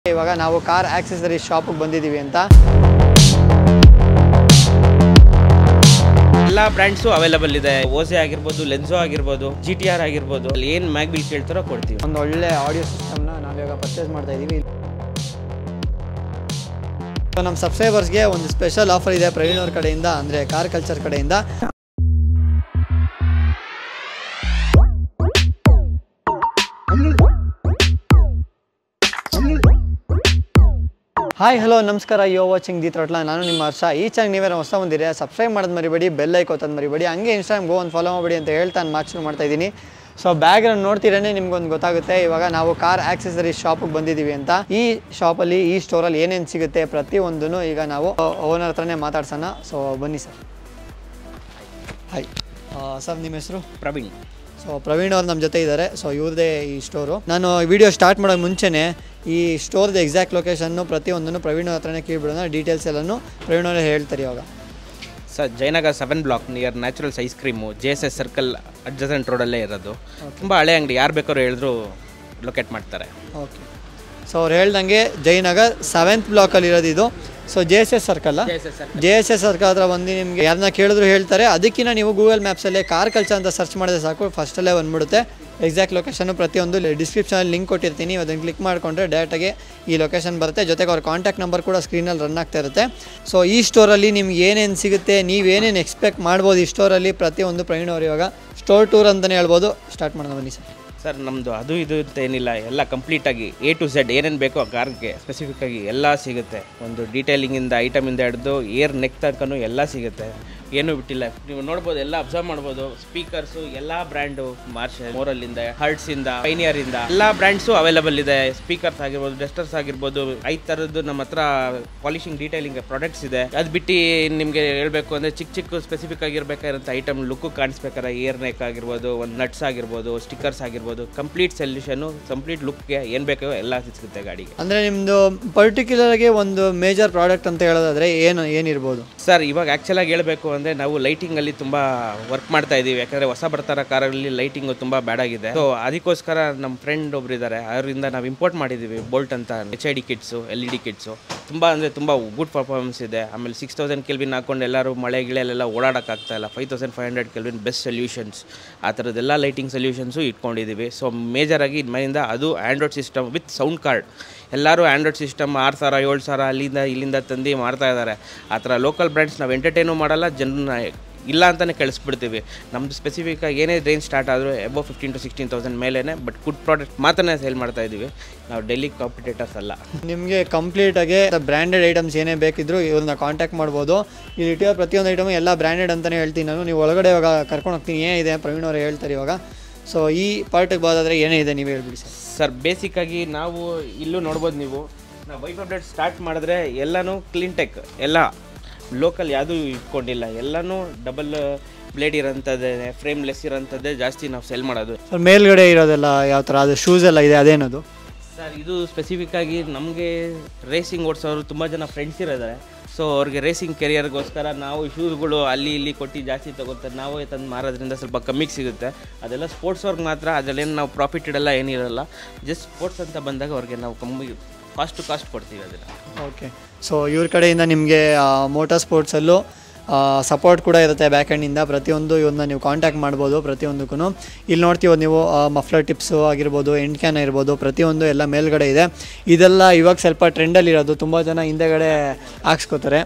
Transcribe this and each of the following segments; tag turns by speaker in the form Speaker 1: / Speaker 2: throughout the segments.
Speaker 1: ಇವಾಗ ನಾವು car accessory ಶಾಪಿಗೆ ಬಂದಿದ್ದೀವಿ ಅಂತ
Speaker 2: ಎಲ್ಲ ಬ್ರ್ಯಾಂಡ್ಸು ಅವೈಲಬಲ್ ಇದೆ ಓಸೆ ಆಗಿರ್ಬೋದು ಲೆನ್ಸೋ ಆಗಿರ್ಬೋದು ಜಿ ಟಿ ಆರ್ ಆಗಿರ್ಬೋದು ಅಲ್ಲಿ ಏನು ಮ್ಯಾಗ್ ಬಿಲ್ ಕೇಳ್ತಾರೋ ಕೊಡ್ತೀವಿ
Speaker 1: ಒಂದು ಒಳ್ಳೆ ಆಡಿಯೋ ಸಿಸ್ಟಮ್ನ ನಾವಿವಾಗ ಪರ್ಚೇಸ್ ಮಾಡ್ತಾ ಇದ್ದೀವಿ ಸೊ ನಮ್ಮ ಸಬ್ಸ್ಕ್ರೈಬರ್ಸ್ಗೆ ಒಂದು ಸ್ಪೆಷಲ್ ಆಫರ್ ಇದೆ ಪ್ರವೀಣ್ ಅವ್ರ ಕಡೆಯಿಂದ ಅಂದರೆ ಕಾರ್ ಕಲ್ಚರ್ ಕಡೆಯಿಂದ ಹಾಯ್ ಹಲೋ ನಮಸ್ಕಾರ ಯೋ ವಾಚಿಂಗ್ ದಿ ತ್ರೋಟ್ಲ ನಾನು ನಿಮ್ಮ ಹರ್ಷ ಈ ಚಾನಲ್ ನೀವೇನೋ ಹೊಸ ಬಂದಿರಿ ಸಬ್ಸ್ಕ್ರೈಬ್ ಮಾಡೋದು ಮರಿಬೇಡಿ ಬೆಲ್ ಐಕೋತಂದು ಮರಿಬೇಡಿ ಹಂಗೆ ಇನ್ಸ್ಟಾಗ್ರಾಮ್ ಗೋ ಒಂದು ಫಾಲೋ ಮಾಡಬೇಡಿ ಅಂತ ಹೇಳ್ತಾ ನಾನು ಮಾರ್ಕ್ ಶುರು ಮಾಡ್ತಾ ಇದ್ದೀನಿ ಸೊ ಬ್ಯಾಗ್ರೌಂಡ್ ನೋಡ್ತೀರೇ ನಿಮ್ಗೊಂದು ಗೊತ್ತಾಗುತ್ತೆ ಇವಾಗ ನಾವು ಕಾರ್ ಆಕ್ಸೆಸರಿ ಶಾಪಿಗೆ ಬಂದಿದ್ದೀವಿ ಅಂತ ಈ ಶಾಪಲ್ಲಿ ಈ ಸ್ಟೋರಲ್ಲಿ ಏನೇನು ಸಿಗುತ್ತೆ ಪ್ರತಿಯೊಂದೂ ಈಗ ನಾವು ಓನರ್ ಹತ್ರನೇ ಮಾತಾಡ್ಸೋಣ ಸೊ ಬನ್ನಿ ಸರ್ ಹಾಯ್ ಸರ್ ನಿಮ್ಮ ಹೆಸರು
Speaker 2: ಪ್ರವೀಣ್
Speaker 1: ಸೊ ಪ್ರವೀಣ್ ಅವ್ರು ನಮ್ಮ ಜೊತೆ ಇದ್ದಾರೆ ಸೊ ಇವ್ರದೇ ಈ ಸ್ಟೋರು ನಾನು ವಿಡಿಯೋ ಸ್ಟಾರ್ಟ್ ಮಾಡೋಕೆ ಮುಂಚೆನೇ ಈ ಸ್ಟೋರ್ದು ಎಕ್ಸಾಕ್ಟ್ ಲೊಕೇಶನ್ನು ಪ್ರತಿಯೊಂದನ್ನು ಪ್ರವೀಣ್ ಅವ್ರ ಹತ್ರನೇ ಕೇಳಿಬಿಡೋಣ ಡೀಟೇಲ್ಸ್ ಎಲ್ಲನೂ ಪ್ರವೀಣ್ ಅವರೇ ಹೇಳ್ತಾರೆ ಇವಾಗ
Speaker 2: sir Jayanagar seven block near Naturals ice cream J S S circle adjacent ರೋಡಲ್ಲೇ ಇರೋದು ತುಂಬ ಹಳೆ ಅಂಗಡಿ ಯಾರು ಬೇಕಾದ್ರೂ ಹೇಳಿದ್ರು ಲೊಕೇಟ್ ಮಾಡ್ತಾರೆ
Speaker 1: ಓಕೆ ಸೊ ಅವ್ರು ಹೇಳ್ದಂಗೆ ಜಯನಗರ್ ಸೆವೆಂತ್ ಬ್ಲಾಕಲ್ಲಿ ಇರೋದು ಇದು ಸೊ ಜೆ ಎಸ್ ಎಸ್ ಸರ್ಕಲ್ಲ ಜೆ ಎಸ್ ಎಸ್ ಸರ್ಕಲ್ ಹತ್ರ ಬಂದು ನಿಮಗೆ ಯಾರನ್ನ ಕೇಳಿದ್ರು ಹೇಳ್ತಾರೆ ಅದಕ್ಕಿಂತ ನೀವು ಗೂಗಲ್ ಮ್ಯಾಪ್ಸಲ್ಲಿ ಕಾರ್ ಕಲ್ಚರ್ ಅಂತ ಸರ್ಚ್ ಮಾಡಿದ್ರೆ ಸಾಕು ಫಸ್ಟಲ್ಲೇ ಬಂದ್ಬಿಡುತ್ತೆ ಎಕ್ಸಾಕ್ಟ್ ಲೊಕೇಶನ್ನು ಪ್ರತಿಯೊಂದು ಡಿಸ್ಕ್ರಿಪ್ಷನಲ್ಲಿ ಲಿಂಕ್ ಕೊಟ್ಟಿರ್ತೀನಿ ಅದನ್ನು ಕ್ಲಿಕ್ ಮಾಡಿಕೊಂಡ್ರೆ ಡೈರೆಕ್ಟಾಗಿ ಈ ಲೊಕೇಶನ್ ಬರುತ್ತೆ ಜೊತೆಗೆ ಅವ್ರ ಕಾಂಟ್ಯಾಕ್ಟ್ ನಂಬರ್ ಕೂಡ ಸ್ಕ್ರೀನಲ್ಲಿ ರನ್ ಆಗ್ತಾ ಇರುತ್ತೆ ಸೊ ಈ ಸ್ಟೋರಲ್ಲಿ ನಿಮ್ಗೆ ಏನೇನು ಸಿಗುತ್ತೆ ನೀವೇನೇನು ಎಕ್ಸ್ಪೆಕ್ಟ್ ಮಾಡ್ಬೋದು ಈ ಸ್ಟೋರಲ್ಲಿ ಪ್ರತಿಯೊಂದು ಪ್ರವೀಣ್ ಅವರು ಇವಾಗ ಸ್ಟೋರ್ ಟೂರ್ ಅಂತಲೇ ಹೇಳ್ಬೋದು ಸ್ಟಾರ್ಟ್ ಮಾಡೋಣ ಬನ್ನಿ ಸರ್
Speaker 2: ಸರ್ ನಮ್ಮದು ಅದು ಇದು ಅಂತ ಏನಿಲ್ಲ ಎಲ್ಲ ಕಂಪ್ಲೀಟಾಗಿ ಎ ಟು ಝೆಡ್ ಏನೇನು ಬೇಕೋ ಆ ಕಾರ್ಗೆ ಸ್ಪೆಸಿಫಿಕ್ಕಾಗಿ ಎಲ್ಲ ಸಿಗುತ್ತೆ ಒಂದು ಡೀಟೇಲಿಂಗಿಂದ ಐಟಮಿಂದ ಹಿಡಿದು ಏರ್ ನೆಕ್ ತನಕನೂ ಎಲ್ಲ ಸಿಗುತ್ತೆ ಏನೂ ಬಿಟ್ಟಿಲ್ಲ ನೀವು ನೋಡ್ಬೋದು ಎಲ್ಲ ಅಬ್ಸರ್ವ್ ಮಾಡ್ಬೋದು ಸ್ಪೀಕರ್ಸು ಎಲ್ಲ ಬ್ರ್ಯಾಂಡು ಮಾರ್ಷಲ್ ಮೋರಲ್ಲಿಂದ ಹರ್ಟ್ಸಿಂದ ಪೈನಿಯರಿಂದ ಎಲ್ಲ ಬ್ರ್ಯಾಂಡ್ಸು ಅವೈಲಬಲ್ ಇದೆ ಸ್ಪೀಕರ್ಸ್ ಆಗಿರ್ಬೋದು ಡಸ್ಟರ್ಸ್ ಆಗಿರ್ಬೋದು ಐದು ಥರದ್ದು ನಮ್ಮ ಹತ್ರ ಪಾಲಿಶಿಂಗ್ ಡೀಟೇಲಿಂಗ್ ಪ್ರಾಡಕ್ಟ್ಸ್ ಇದೆ ಅದು ಬಿಟ್ಟು ನಿಮಗೆ ಹೇಳಬೇಕು ಅಂದರೆ ಚಿಕ್ಕ ಚಿಕ್ಕ ಸ್ಪೆಸಿಫಿಕ್ ಆಗಿರ್ಬೇಕಾಗಿರೋಂಥ ಐಟಮ್ ಲುಕ್ ಕಾಣಿಸ್ಬೇಕಾದ್ರೆ ಏರ್ ನೆಕ್ ಆಗಿರ್ಬೋದು ಒಂದು ನಟ್ಸ್ ಆಗಿರ್ಬೋದು ಸ್ಟಿಕ್ಕರ್ಸ್ ಆಗಿರ್ಬೋದು ಕಂಪ್ಲೀಟ್ ಸೊಲ್ಯೂಷನು ಕಂಪ್ಲೀಟ್ ಲುಕ್ಗೆ ಏನು ಬೇಕೋ ಎಲ್ಲ ಸಿಗುತ್ತೆ ಗಾಡಿಗೆ
Speaker 1: ಅಂದರೆ ನಿಮ್ಮದು ಪರ್ಟಿಕ್ಯುಲರ್ಗೆ ಒಂದು ಮೇಜರ್ ಪ್ರಾಡಕ್ಟ್ ಅಂತ ಹೇಳೋದಾದ್ರೆ ಏನು ಏನಿರ್ಬೋದು
Speaker 2: ಸರ್ ಇವಾಗ ಆ್ಯಕ್ಚುಲಾಗಿ ಹೇಳಬೇಕು ಅಂದರೆ ನಾವು ಲೈಟಿಂಗಲ್ಲಿ ತುಂಬ ವರ್ಕ್ ಮಾಡ್ತಾ ಇದ್ದೀವಿ ಯಾಕಂದರೆ ಹೊಸ ಬರ್ತಾರ ಕಾರಲ್ಲಿ ಲೈಟಿಂಗು ತುಂಬ ಬ್ಯಾಡ್ ಆಗಿದೆ ಸೊ ಅದಕ್ಕೋಸ್ಕರ ನಮ್ಮ ಫ್ರೆಂಡ್ ಒಬ್ರು ಇದ್ದಾರೆ ಅವರಿಂದ ನಾವು ಇಂಪೋರ್ಟ್ ಮಾಡಿದ್ದೀವಿ ಬೋಲ್ಟ್ ಅಂತ H I D kits L E D kits ತುಂಬ ಅಂದರೆ ತುಂಬ ಗುಡ್ ಪರ್ಫಾರ್ಮೆನ್ಸ್ ಇದೆ ಆಮೇಲೆ ಸಿಕ್ಸ್ ತೌಸಂಡ್ ಕೆಲ್ವಿನ್ ಹಾಕೊಂಡು ಎಲ್ಲರೂ ಮಳೆ ಗಿಳೆಯಲ್ಲೆಲ್ಲ ಓಡಾಡೋಕ್ಕಾಗ್ತಾ ಇಲ್ಲ five thousand five hundred Kelvin best solutions ಆ ಥರದ್ದೆಲ್ಲ ಲೈಟಿಂಗ್ ಸೊಲ್ಯೂಷನ್ಸು ಇಟ್ಕೊಂಡಿದ್ದೀವಿ ಸೊ ಮೇಜರಾಗಿ ಮನೆಯಿಂದ ಅದು android system with sound card ಎಲ್ಲರೂ ಆ್ಯಂಡ್ರಾಯ್ಡ್ ಸಿಸ್ಟಮ್ ಆರು ಸಾವಿರ ಏಳು ಸಾವಿರ ಅಲ್ಲಿಂದ ಇಲ್ಲಿಂದ ತಂದು ಮಾಡ್ತಾ ಇದ್ದಾರೆ ಆ ಥರ ಲೋಕಲ್ ಬ್ರ್ಯಾಂಡ್ಸ್ ನಾವು ಎಂಟರ್ಟೈನು ಮಾಡಲ್ಲ ಜನರನ್ನ ಇಲ್ಲ ಅಂತಲೇ ಕಳಿಸ್ಬಿಡ್ತೀವಿ ನಮ್ಮದು ಸ್ಪೆಸಿಫಿಕ್ಕಾಗಿ ಏನೇ ರೇಂಜ್ ಸ್ಟಾರ್ಟ್ ಆದರೂ above fifteen to sixteen thousand ಮೇಲೇ ಬಟ್ ಗುಡ್ ಪ್ರಾಡಕ್ಟ್ ಮಾತ್ರನೇ ಸೇಲ್ ಮಾಡ್ತಾ ಇದ್ದೀವಿ ನಾವು ಡೆಲ್ಲಿ ಕಾಂಪಿಟೇಟರ್ಸ್ ಅಲ್ಲ
Speaker 1: ನಿಮಗೆ ಕಂಪ್ಲೀಟಾಗಿ ಬ್ರ್ಯಾಂಡೆಡ್ ಐಟಮ್ಸ್ ಏನೇ ಬೇಕಿದ್ರು ಇವ್ರನ್ನ ಕಾಂಟ್ಯಾಕ್ಟ್ ಮಾಡ್ಬೋದು ಇಲ್ಲಿ ಇಟ್ಟಿರೋ ಪ್ರತಿಯೊಂದು ಐಟಮ್ ಎಲ್ಲ ಬ್ರ್ಯಾಂಡೆಡ್ ಅಂತಲೇ ಹೇಳ್ತೀನಿ ನಾನು ನೀವು ಒಳಗಡೆ ಇವಾಗ ಕರ್ಕೊಂಡು ಹೋಗ್ತೀನಿ ಏನಿದೆ ಪ್ರವೀಣ್ ಅವರು ಹೇಳ್ತಾರೆ ಇವಾಗ ಸೊ ಈ ಪಾರ್ಟಿಗೆ ಬರೋದಾದ್ರೆ ಏನೇ ಇದೆ ನೀವು ಹೇಳ್ಬಿಡಿ ಸರ್
Speaker 2: ಸರ್ ಬೇಸಿಕ್ಕಾಗಿ ನಾವು ಇಲ್ಲೂ ನೋಡ್ಬೋದು ನೀವು ನಾವು ವೈಫ್ ಅಪ್ಡೇಟ್ ಸ್ಟಾರ್ಟ್ ಮಾಡಿದ್ರೆ ಎಲ್ಲನೂ ಕ್ಲೀನ್ ಟೆಕ್ ಎಲ್ಲ ಲೋಕಲ್ ಯಾವುದೂ ಇಟ್ಕೊಂಡಿಲ್ಲ ಎಲ್ಲನೂ ಡಬಲ್ ಬ್ಲೇಡ್ ಇರೋಂಥದ್ದೇ ಫ್ರೇಮ್ಲೆಸ್ ಇರೋಂಥದ್ದೇ ಜಾಸ್ತಿ ನಾವು ಸೆಲ್ ಮಾಡೋದು
Speaker 1: ಸರ್ ಮೇಲ್ಗಡೆ ಇರೋದೆಲ್ಲ ಯಾವ ಥರ ಅದು ಶೂಸ್ ಎಲ್ಲ ಇದೆ ಅದೇನದು
Speaker 2: ಸರ್ ಇದು ಸ್ಪೆಸಿಫಿಕ್ಕಾಗಿ ನಮಗೆ ರೇಸಿಂಗ್ ಓಡಿಸೋರು ತುಂಬ ಜನ ಫ್ರೆಂಡ್ಸ್ ಇರೋದ್ದಾರೆ ಸೊ ಅವ್ರಿಗೆ ರೇಸಿಂಗ್ ಕೆರಿಯರ್ಗೋಸ್ಕರ ನಾವು ಶೂಸ್ಗಳು ಅಲ್ಲಿ ಇಲ್ಲಿ ಕೊಟ್ಟು ಜಾಸ್ತಿ ತಗೋತಾರೆ ನಾವೇ ತಂದು ಮಾರೋದ್ರಿಂದ ಸ್ವಲ್ಪ ಕಮ್ಮಿಗೆ ಸಿಗುತ್ತೆ ಅದೆಲ್ಲ ಸ್ಪೋರ್ಟ್ಸ್ ಅವ್ರಿಗೆ ಮಾತ್ರ ಅದರಲ್ಲೇನು ನಾವು ಪ್ರಾಫಿಟ್ ಇಡಲ್ಲ ಏನಿರಲ್ಲ ಜಸ್ಟ್ ಸ್ಪೋರ್ಟ್ಸ್ ಅಂತ ಬಂದಾಗ ಅವ್ರಿಗೆ ನಾವು ಕಮ್ಮಿ ಕಾಸ್ಟ್ ಟು ಕಾಸ್ಟ್ ಕೊಡ್ತೀವಿ ಅದನ್ನು
Speaker 1: ಓಕೆ ಸೊ ಇವ್ರ ಕಡೆಯಿಂದ ನಿಮಗೆ ಮೋಟಾರ್ ಸ್ಪೋರ್ಟ್ಸಲ್ಲೂ ಸಪೋರ್ಟ್ ಕೂಡ ಇರುತ್ತೆ ಬ್ಯಾಕ್ ಎಂಡಿಂದ ಪ್ರತಿಯೊಂದು ಇವ್ರನ್ನ ನೀವು ಕಾಂಟ್ಯಾಕ್ಟ್ ಮಾಡ್ಬೋದು ಪ್ರತಿಯೊಂದಕ್ಕೂ ಇಲ್ಲಿ ನೋಡ್ತೀವಿ ನೀವು ಮಫ್ಲರ್ ಟಿಪ್ಸು ಆಗಿರ್ಬೋದು ಎಂಡ್ ಕ್ಯಾನ್ ಇರ್ಬೋದು ಪ್ರತಿಯೊಂದು ಎಲ್ಲ ಮೇಲ್ಗಡೆ ಇದೆ ಇದೆಲ್ಲ ಇವಾಗ ಸ್ವಲ್ಪ ಟ್ರೆಂಡಲ್ಲಿರೋದು ತುಂಬ ಜನ ಹಿಂದೆಗಡೆ ಹಾಕ್ಸ್ಕೋತಾರೆ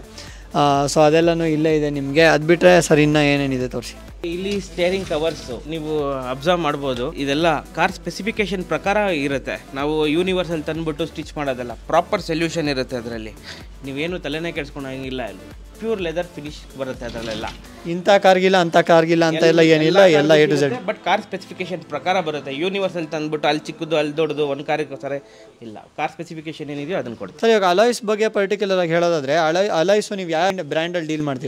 Speaker 1: ಸೊ ಅದೆಲ್ಲನೂ ಇಲ್ಲೇ ಇದೆ ನಿಮಗೆ ಅದು ಬಿಟ್ಟರೆ ಸರ್ ಇನ್ನೂ ಏನೇನಿದೆ ತೋರಿಸಿ
Speaker 2: ಇಲ್ಲಿ ಸ್ಟೇರಿಂಗ್ ಕವರ್ಸು ನೀವು ಅಬ್ಸರ್ವ್ ಮಾಡ್ಬೋದು ಇದೆಲ್ಲ ಕಾರ್ ಸ್ಪೆಸಿಫಿಕೇಶನ್ ಪ್ರಕಾರ ಇರುತ್ತೆ ನಾವು ಯೂನಿವರ್ಸಲ್ ತಂದ್ಬಿಟ್ಟು ಸ್ಟಿಚ್ ಮಾಡೋದಲ್ಲ ಪ್ರಾಪರ್ ಸೊಲ್ಯೂಷನ್ ಇರುತ್ತೆ ಅದರಲ್ಲಿ ನೀವೇನು ತಲೆನೇ ಕೆಡ್ಸ್ಕೊಳಂಗಿಲ್ಲ ಅಲ್ಲಿ ಪ್ಯೂರ್ ಲೆದರ್ ಫಿನಿಶ್ ಬರುತ್ತೆ ಅದರಲ್ಲೆಲ್ಲ
Speaker 1: ಇಂಥ ಕಾರ್ಗಿಲ್ಲ ಅಂಥ ಕಾರ್ಗಿಲ್ಲ ಅಂತ ಎಲ್ಲ ಏನಿಲ್ಲ ಎಲ್ಲ A to Z
Speaker 2: but car specification ಪ್ರಕಾರ ಬರುತ್ತೆ ಯೂನಿವರ್ಸಲ್ ತಂದ್ಬಿಟ್ಟು ಅಲ್ಲಿ ಚಿಕ್ಕದು ಅಲ್ಲಿ ದೊಡ್ಡದು ಒಂದು ಕಾರಿಗೋಸ್ಕರ ಇಲ್ಲ ಕಾರ್ ಸ್ಪೆಸಿಫಿಕೇಶನ್ ಏನಿದೆಯೋ ಅದನ್ನು ಕೊಡ್ತೀವಿ
Speaker 1: ಸರ್ ಇವಾಗ ಅಲಾಯ್ಸ್ ಬಗ್ಗೆ ಪರ್ಟಿಕ್ಯುಲರ್ ಆಗಿ ಹೇಳೋದಾದ್ರೆ ಅಲೈ ಅಲಾಯ್ಸು ನೀವು ಯಾವ ಬ್ರ್ಯಾಂಡಲ್ಲಿ ಡೀಲ್ ಮಾಡ್ತೀರಾ ಸರ್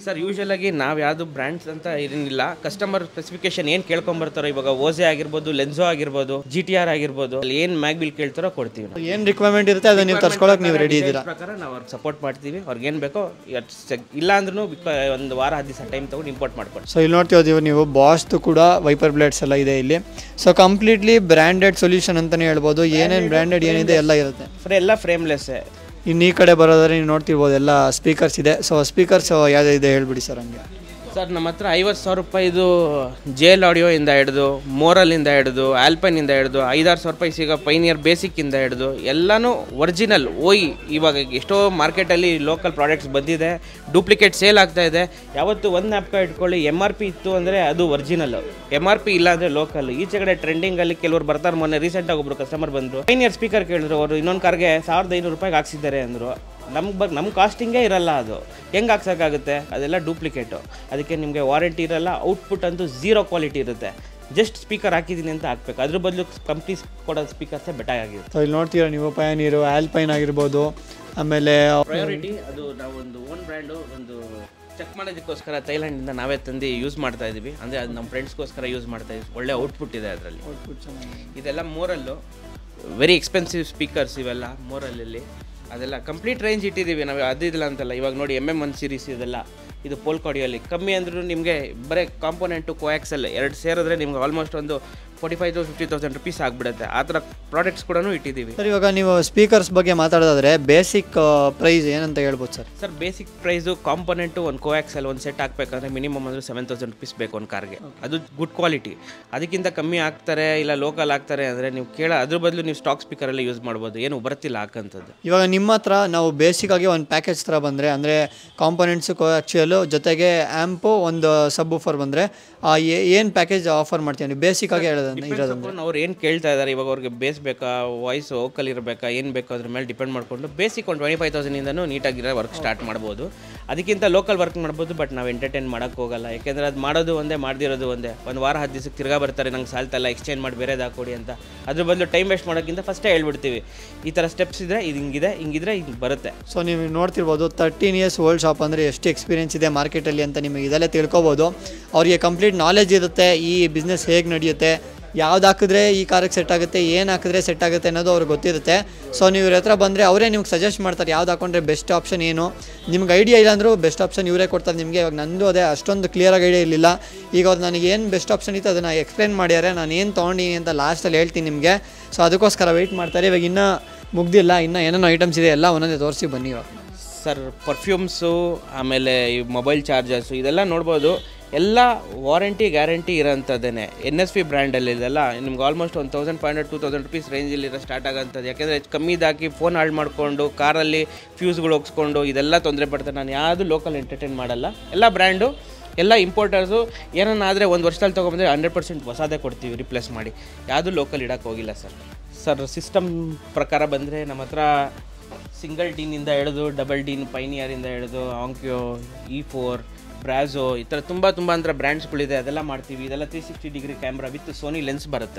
Speaker 2: ಸರ್ ಯೂಶಲ್ ಆಗಿ ನಾವು ಯಾವುದು ಬ್ರ್ಯಾಂಡ್ಸ್ ಅಂತ ಏನಿಲ್ಲ ಕಸ್ಟಮರ್ ಸ್ಪೆಸಿಫಿಕೇಶನ್ ಏನು ಕೇಳ್ಕೊಂಬರ್ತಾರೋ ಇವಾಗ ಓಸೆ ಆಗಿರ್ಬೋದು ಲೆನ್ಸೋ ಆಗಿರ್ಬೋದು ಜಿ ಟಿ ಆರ್ ಆಗಿರ್ಬೋದು ಅಲ್ಲಿ ಏನು ಮ್ಯಾಗ್ಬಿಲ್ ಕೇಳ್ತಾರೋ ಕೊಡ್ತೀವಿ ನಾವು
Speaker 1: ಏನು ರಿಕ್ವೈರ್ಮೆಂಟ್ ಇರುತ್ತೆ ಅದನ್ನ ನೀವು ತರ್ಸ್ಕೊಳಕ್ಕೆ ನೀವು ರೆಡಿ ಇದ್ದೀರಾ
Speaker 2: ಪ್ರಕಾರ ನಾವು ಅವ್ರಿಗೆ ಸಪೋರ್ಟ್ ಮಾಡ್ತೀವಿ ಅವ್ರಿಗೆ ಏನು ಬೇಕೋ ಇವತ್ತು ಸೆ- ಇಲ್ಲ ಅಂದ್ರೂ ಒಂದು ವಾರ ಹತ್ತು ದಿವಸ ಟೈಮ್ ತೊಗೊಂಡು ಇಂಪೋರ್ಟ್ ಮಾಡ್ಕೊಡ್ತೀವಿ
Speaker 1: ಸೊ ಇಲ್ಲಿ ನೋಡ್ತೀವಿ ನೀವು ಬಾಸ್ದು ಕೂಡ ವೈಪರ್ ಬ್ಲೇಡ್ಸ್ ಎಲ್ಲ ಇದೆ ಇಲ್ಲಿ ಸೊ ಕಂಪ್ಲೀಟ್ಲಿ ಬ್ರ್ಯಾಂಡೆಡ್ ಸೊಲ್ಯೂಷನ್ ಅಂತಲೇ ಹೇಳ್ಬೋದು ಏನೇನು ಬ್ರ್ಯಾಂಡೆಡ್ ಏನಿದೆ ಎಲ್ಲ ಇರುತ್ತೆ
Speaker 2: ಫ್ರೇ ಎಲ್ಲ ಫ್ರೇಮ್ಲೆಸ್ಸೇ
Speaker 1: ಇನ್ನು ಈ ಕಡೆ ಬರೋದಾದ್ರೆ ನೀವು ನೋಡ್ತಿರ್ಬೋದು ಎಲ್ಲ ಸ್ಪೀಕರ್ಸ್ ಇದೆ ಸೊ ಸ್ಪೀಕರ್ಸ್ ಇದೆ ಹೇಳ್ಬಿಡಿ ಸರ್ ಹಂಗೆ
Speaker 2: ಸರ್ ನಮ್ಮ ಹತ್ರ ಐವತ್ತು ಸಾವಿರ ರೂಪಾಯಿದು ಜೇಲ್ ಆಡಿಯೋಯಿಂದ ಹಿಡಿದು ಮೋರಲಿಂದ ಹಿಡಿದು ಆಲ್ಪೈನಿಂದ ಹಿಡಿದು ಐದಾರು ಸಾವಿರ ರೂಪಾಯಿ ಸಿಗೋ ಪೈನಿಯರ್ ಬೇಸಿಕ್ಕಿಂದ ಹಿಡಿದು ಎಲ್ಲನೂ ಒರಿಜಿನಲ್ ಓಯ್ ಇವಾಗ ಎಷ್ಟೋ ಮಾರ್ಕೆಟಲ್ಲಿ ಲೋಕಲ್ ಪ್ರಾಡಕ್ಟ್ಸ್ ಬಂದಿದೆ ಡೂಪ್ಲಿಕೇಟ್ ಸೇಲ್ ಆಗ್ತಾ ಇದೆ ಯಾವತ್ತು ಒಂದು ನ್ಯಾಪ್ಕ ಇಟ್ಕೊಳ್ಳಿ ಎಮ್ ಆರ್ ಪಿ ಇತ್ತು ಅಂದರೆ ಅದು ಒರಿಜಿನಲ್ ಎಮ್ ಆರ್ ಪಿ ಇಲ್ಲ ಅಂದರೆ ಲೋಕಲ್ ಈಚೆ ಕಡೆ ಟ್ರೆಂಡಿಂಗಲ್ಲಿ ಕೆಲವರು ಬರ್ತಾರೆ ಮೊನ್ನೆ ರೀಸೆಂಟಾಗಿ ಒಬ್ಬರು ಕಸ್ಟಮರ್ ಬಂದರು ಪೈನಿಯರ್ ಸ್ಪೀಕರ್ ಕೇಳಿದ್ರು ಅವರು ಇನ್ನೊಂದು ಕಾರ್ಗೆ ಸಾವಿರದ ಐನೂರು ರೂಪಾಯಿಗೆ ಹಾಕ್ಸಿದ್ದಾರೆ ಅಂದರು ನಮ್ಗೆ ಬ ನಮ್ಮ ಕಾಸ್ಟಿಂಗೇ ಇರಲ್ಲ ಅದು ಹೆಂಗೆ ಹಾಕ್ಸೋಕ್ಕಾಗುತ್ತೆ ಅದೆಲ್ಲ ಡೂಪ್ಲಿಕೇಟು ಅದಕ್ಕೆ ನಿಮಗೆ ವಾರಂಟಿ ಇರಲ್ಲ ಔಟ್ಪುಟ್ ಅಂತೂ ಝೀರೋ ಕ್ವಾಲಿಟಿ ಇರುತ್ತೆ ಜಸ್ಟ್ ಸ್ಪೀಕರ್ ಹಾಕಿದ್ದೀನಿ ಅಂತ ಹಾಕ್ಬೇಕು ಅದ್ರ ಬದಲು ಕಂಪ್ನೀಸ್ ಕೊಡೋ ಸ್ಪೀಕರ್ಸೇ ಬೆಟರ್ ಆಗಿರುತ್ತೆ
Speaker 1: ಸೊ ಇಲ್ಲಿ ನೋಡ್ತೀರಾ ನೀವು ಪಯನೀರು ಆಲ್ಪೈನ್ ಆಗಿರ್ಬೋದು ಆಮೇಲೆ
Speaker 2: ಪ್ರಯಾರಿಟಿ ಅದು ನಾವು ಒಂದು ಓನ್ ಬ್ರ್ಯಾಂಡು ಒಂದು ಚೆಕ್ ಮಾಡೋದಕ್ಕೋಸ್ಕರ ಥೈಲ್ಯಾಂಡಿಂದ ನಾವೇ ತಂದು ಯೂಸ್ ಮಾಡ್ತಾ ಇದ್ದೀವಿ ಅಂದರೆ ಅದು ನಮ್ಮ ಫ್ರೆಂಡ್ಸ್ಗೋಸ್ಕರ ಯೂಸ್ ಮಾಡ್ತಾ ಇದ್ದೀವಿ ಒಳ್ಳೆ ಔಟ್ಪುಟ್ ಇದೆ ಅದರಲ್ಲಿ ಇದೆಲ್ಲ ಮೋರಲ್ಲು ವೆರಿ ಎಕ್ಸ್ಪೆನ್ಸಿವ್ ಸ್ಪೀಕರ್ಸ್ ಇವೆಲ್ಲ ಮೋರಲಲ್ಲಿ ಅದೆಲ್ಲ ಕಂಪ್ಲೀಟ್ ರೇಂಜ್ ಇಟ್ಟಿದ್ದೀವಿ ನಾವು ಅದಿಲ್ಲ ಅಂತಲ್ಲ ಇವಾಗ ನೋಡಿ ಎಮ್ ಎಮ್ ಒನ್ ಸೀರೀಸ್ ಇದೆಲ್ಲ ಇದು ಪೋಲ್ಕಾಡಿಯಲ್ಲಿ ಕಮ್ಮಿ ಅಂದ್ರೂ ನಿಮಗೆ ಬರೀ ಕಾಂಪೋನೆಂಟು ಕೋಯಾಕ್ಸಲ್ ಎರಡು ಸೇರಿದ್ರೆ ನಿಮ್ಗೆ ಆಲ್ಮೋಸ್ಟ್ ಒಂದು forty five to fifty thousand rupees ಆಗಿಬಿಡುತ್ತೆ ಆ ಥರ ಪ್ರಾಡಕ್ಟ್ಸ್ ಕೂಡ ಇಟ್ಟಿದ್ದೀವಿ
Speaker 1: ಸರ್ ಇವಾಗ ನೀವು ಸ್ಪೀಕರ್ಸ್ ಬಗ್ಗೆ ಮಾತಾಡೋದಾದ್ರೆ ಬೇಸಿಕ್ ಪ್ರೈಸ್ ಏನಂತ ಹೇಳ್ಬೋದು sir
Speaker 2: sir basic price component ಒಂದು ಕೋಯಾಕ್ಸಲ್ ಒಂದು ಸೆಟ್ ಹಾಕ್ಬೇಕಂದ್ರೆ ಮಿನಿಮಮ್ ಅಂದರೆ ಸೆವೆನ್ ತೌಸಂಡ್ ರುಪೀಸ್ ಬೇಕು ಒಂದು ಕಾರ್ಗೆ ಅದು ಗುಡ್ ಕ್ವಾಲಿಟಿ ಅದಕ್ಕಿಂತ ಕಮ್ಮಿ ಹಾಕ್ತಾರೆ ಇಲ್ಲ ಲೋಕಲ್ ಹಾಕ್ತಾರೆ ಅಂದರೆ ನೀವು ಕೇಳ ಅದ್ರ ಬದಲು ನೀವು ಸ್ಟಾಕ್ ಸ್ಪೀಕರಲ್ಲಿ ಯೂಸ್ ಮಾಡ್ಬೋದು ಏನು ಬರ್ತಿಲ್ಲ ಹಾಕಂಥದ್ದು
Speaker 1: ಇವಾಗ ನಿಮ್ಮ ಹತ್ರ ನಾವು ಬೇಸಿಕ್ ಆಗಿ ಒಂದು ಪ್ಯಾಕೇಜ್ ಥರ ಬಂದರೆ ಅಂದರೆ ಕಾಂಪೊನೆಂಟ್ಸು ಆ್ಯಕ್ಚುಯಲು ಜೊತೆಗೆ ಆ್ಯಂಪು ಒಂದು ಸಬ್ ಆಫರ್ ಬಂದರೆ ಏನು ಪ್ಯಾಕೇಜ್ ಆಫರ್ ಮಾಡ್ತೀವಿ ನೀವು ಬೇಸಿಕ್ ಆಗಿ ಹೇಳೋದನ್ನ ಇರೋದಂದ್ರೆ
Speaker 2: ಅವ್ರು ಏನು ಕೇಳ್ತಾ ಇದ್ದಾರೆ ಇವಾಗ ಅವ್ರಿಗೆ ಬೇಸ್ ಬೇಕಾ ವಾಯ್ಸ್ ವೋಕಲ್ ಇರಬೇಕಾ ಏನು ಬೇಕೋ ಅದ್ರ ಮೇಲೆ ಡಿಪೆಂಡ್ ಮಾಡಿಕೊಂಡು ಬೇಸಿಕ್ ಒಂದು ಟ್ವೆಂಟಿ ಫೈವ್ ತೌಸಂಡಿಂದನೂ ನೀಟಾಗಿರೋ ವರ್ಕ್ ಸ್ಟಾರ್ಟ್ ಮಾಡ್ಬೋದು ಅದಕ್ಕಿಂತ ಲೋಕಲ್ ವರ್ಕ್ ಮಾಡ್ಬೋದು ಬಟ್ ನಾವು ಎಂಟರ್ಟೈನ್ ಮಾಡೋಕ್ಕೆ ಹೋಗಲ್ಲ ಯಾಕೆಂದರೆ ಅದು ಮಾಡೋದು ಒಂದೇ ಮಾಡ್ದಿರೋದು ಒಂದೇ ಒಂದು ವಾರ ಹತ್ತು ದಿವಸಕ್ಕೆ ತಿರ್ಗಾ ಬರ್ತಾರೆ ನಂಗೆ ಸಾಲ್ತಲ್ಲ ಎಕ್ಸ್ಚೇಂಜ್ ಮಾಡಿ ಬೇರೆದು ಹಾಕೊಡಿ ಅಂತ ಅದ್ರ ಬದಲು ಟೈಮ್ ವೇಸ್ಟ್ ಮಾಡೋಕ್ಕಿಂತ ಫಸ್ಟೇ ಹೇಳ್ಬಿಡ್ತೀವಿ ಈ ಥರ ಸ್ಟೆಪ್ಸ್ ಇದೆ ಇದು ಹಿಂಗಿದೆ ಹಿಂಗಿದ್ರೆ ಹಿಂಗೆ ಬರುತ್ತೆ
Speaker 1: ಸೊ ನೀವು ನೋಡ್ತಿರ್ಬೋದು ತರ್ಟೀನ್ ಇಯರ್ಸ್ ಓಲ್ಡ್ ಶಾಪ್ ಅಂದರೆ ಎಷ್ಟು ಎಕ್ಸ್ಪೀರಿಯನ್ಸ್ ಇದೆ ಮಾರ್ಕೆಟಲ್ಲಿ ಅಂತ ನಿಮಗೆ ಇದೆಲ್ಲ ತಿಳ್ಕೊಬೋದು ಅವರಿಗೆ ಕಂಪ್ಲೀಟ್ ನಾಲೆಜ್ ಇರುತ್ತೆ ಈ ಬಿಸ್ನೆಸ್ ಹೇಗೆ ನಡೆಯುತ್ತೆ ಯಾವ್ದು ಹಾಕಿದ್ರೆ ಈ ಕಾರಿಗೆ ಸೆಟ್ ಆಗುತ್ತೆ ಏನು ಹಾಕಿದ್ರೆ ಸೆಟ್ ಆಗುತ್ತೆ ಅನ್ನೋದು ಅವ್ರಿಗೆ ಗೊತ್ತಿರುತ್ತೆ ಸೊ ನೀವು ಇವ್ರ ಹತ್ರ ಬಂದರೆ ಅವರೇ ನಿಮ್ಗೆ ಸಜೆಸ್ಟ್ ಮಾಡ್ತಾರೆ ಯಾವ್ದು ಹಾಕೊಂಡ್ರೆ ಬೆಸ್ಟ್ ಆಪ್ಷನ್ ಏನು ನಿಮ್ಗೆ ಐಡಿಯಾ ಇಲ್ಲ ಅಂದರೂ ಬೆಸ್ಟ್ ಆಪ್ಷನ್ ಇವರೇ ಕೊಡ್ತಾರೆ ನಿಮಗೆ ಇವಾಗ ನಂದು ಅದೇ ಅಷ್ಟೊಂದು ಕ್ಲಿಯರಾಗಿ ಐಡಿಯಾ ಇರಲಿಲ್ಲ ಈಗ ಅವ್ರು ನನಗೆ ಏನು ಬೆಸ್ಟ್ ಆಪ್ಷನ್ ಇತ್ತು ಅದನ್ನು ಎಕ್ಸ್ಪ್ಲೇನ್ ಮಾಡ್ಯಾರೆ ನಾನು ಏನು ತೊಗೊಂಡಿನಿ ಅಂತ ಲಾಸ್ಟಲ್ಲಿ ಹೇಳ್ತೀನಿ ನಿಮಗೆ ಸೊ ಅದಕ್ಕೋಸ್ಕರ ವೆಯ್ಟ್ ಮಾಡ್ತಾರೆ ಇವಾಗ ಇನ್ನೂ ಮುಗ್ದಿಲ್ಲ ಇನ್ನೂ ಏನೇನೋ ಐಟಮ್ಸ್ ಇದೆ ಎಲ್ಲ ಒಂದೊಂದೇ ತೋರಿಸಿ ಬನ್ನಿ ಇವಾಗ
Speaker 2: ಸರ್ ಪರ್ಫ್ಯೂಮ್ಸು ಆಮೇಲೆ ಈ ಮೊಬೈಲ್ ಚಾರ್ಜರ್ಸು ಇದೆಲ್ಲ ನೋಡ್ಬೋದು ಎಲ್ಲ ವಾರಂಟಿ ಗ್ಯಾರಂಟಿ ಇರೋಂಥದ್ದೇನೆ ಎನ್ ಎಸ್ ಪಿ ಬ್ರ್ಯಾಂಡಲ್ಲಿ ಇದೆಲ್ಲ ನಿಮ್ಗೆ ಆಲ್ಮೋಸ್ಟ್ ಒಂದು thousand five hundred to thousand rupees ರೇಂಜಲ್ಲಿರೋ ಸ್ಟಾರ್ಟ್ ಆಗೋಂಥದ್ದು ಯಾಕೆಂದರೆ ಕಮ್ಮಿದಾಕಿ ಫೋನ್ ಹಾಳು ಮಾಡಿಕೊಂಡು ಕಾರಲ್ಲಿ ಫ್ಯೂಸ್ಗಳು ಹೋಗಿಸ್ಕೊಂಡು ಇದೆಲ್ಲ ತೊಂದರೆ ಪಡ್ತಾರೆ ನಾನು ಯಾವುದು ಲೋಕಲ್ ಎಂಟರ್ಟೈನ್ ಮಾಡಲ್ಲ ಎಲ್ಲ ಬ್ರ್ಯಾಂಡು ಎಲ್ಲ ಇಂಪೋರ್ಟರ್ಸು ಏನನ್ನಾದರೆ ಒಂದು ವರ್ಷದಲ್ಲಿ ತೊಗೊಂಬಂದರೆ ಹಂಡ್ರೆಡ್ ಪರ್ಸೆಂಟ್ ಹೊಸದೇ ಕೊಡ್ತೀವಿ ರಿಪ್ಲೇಸ್ ಮಾಡಿ ಯಾವುದು ಲೋಕಲ್ ಇಡೋಕ್ಕೆ ಹೋಗಿಲ್ಲ ಸರ್ ಸರ್ ಸಿಸ್ಟಮ್ ಪ್ರಕಾರ ಬಂದರೆ ನಮ್ಮ ಹತ್ರ ಸಿಂಗಲ್ ಡೀನಿಂದ ಹಿಡಿದು ಡಬಲ್ ಡೀನ್ ಪೈನಿಯರಿಂದ ಹಿಡಿದು ಆಂಕ್ಯೋ ಇ ಫೋರ್ ಬ್ರಾಝೋ ಈ ಥರ ತುಂಬ ತುಂಬ ಅಂದರೆ ಬ್ರ್ಯಾಂಡ್ಸ್ಗಳಿದೆ ಅದೆಲ್ಲ ಮಾಡ್ತೀವಿ ಇದೆಲ್ಲ three sixty degree camera with Sony lens ಬರುತ್ತೆ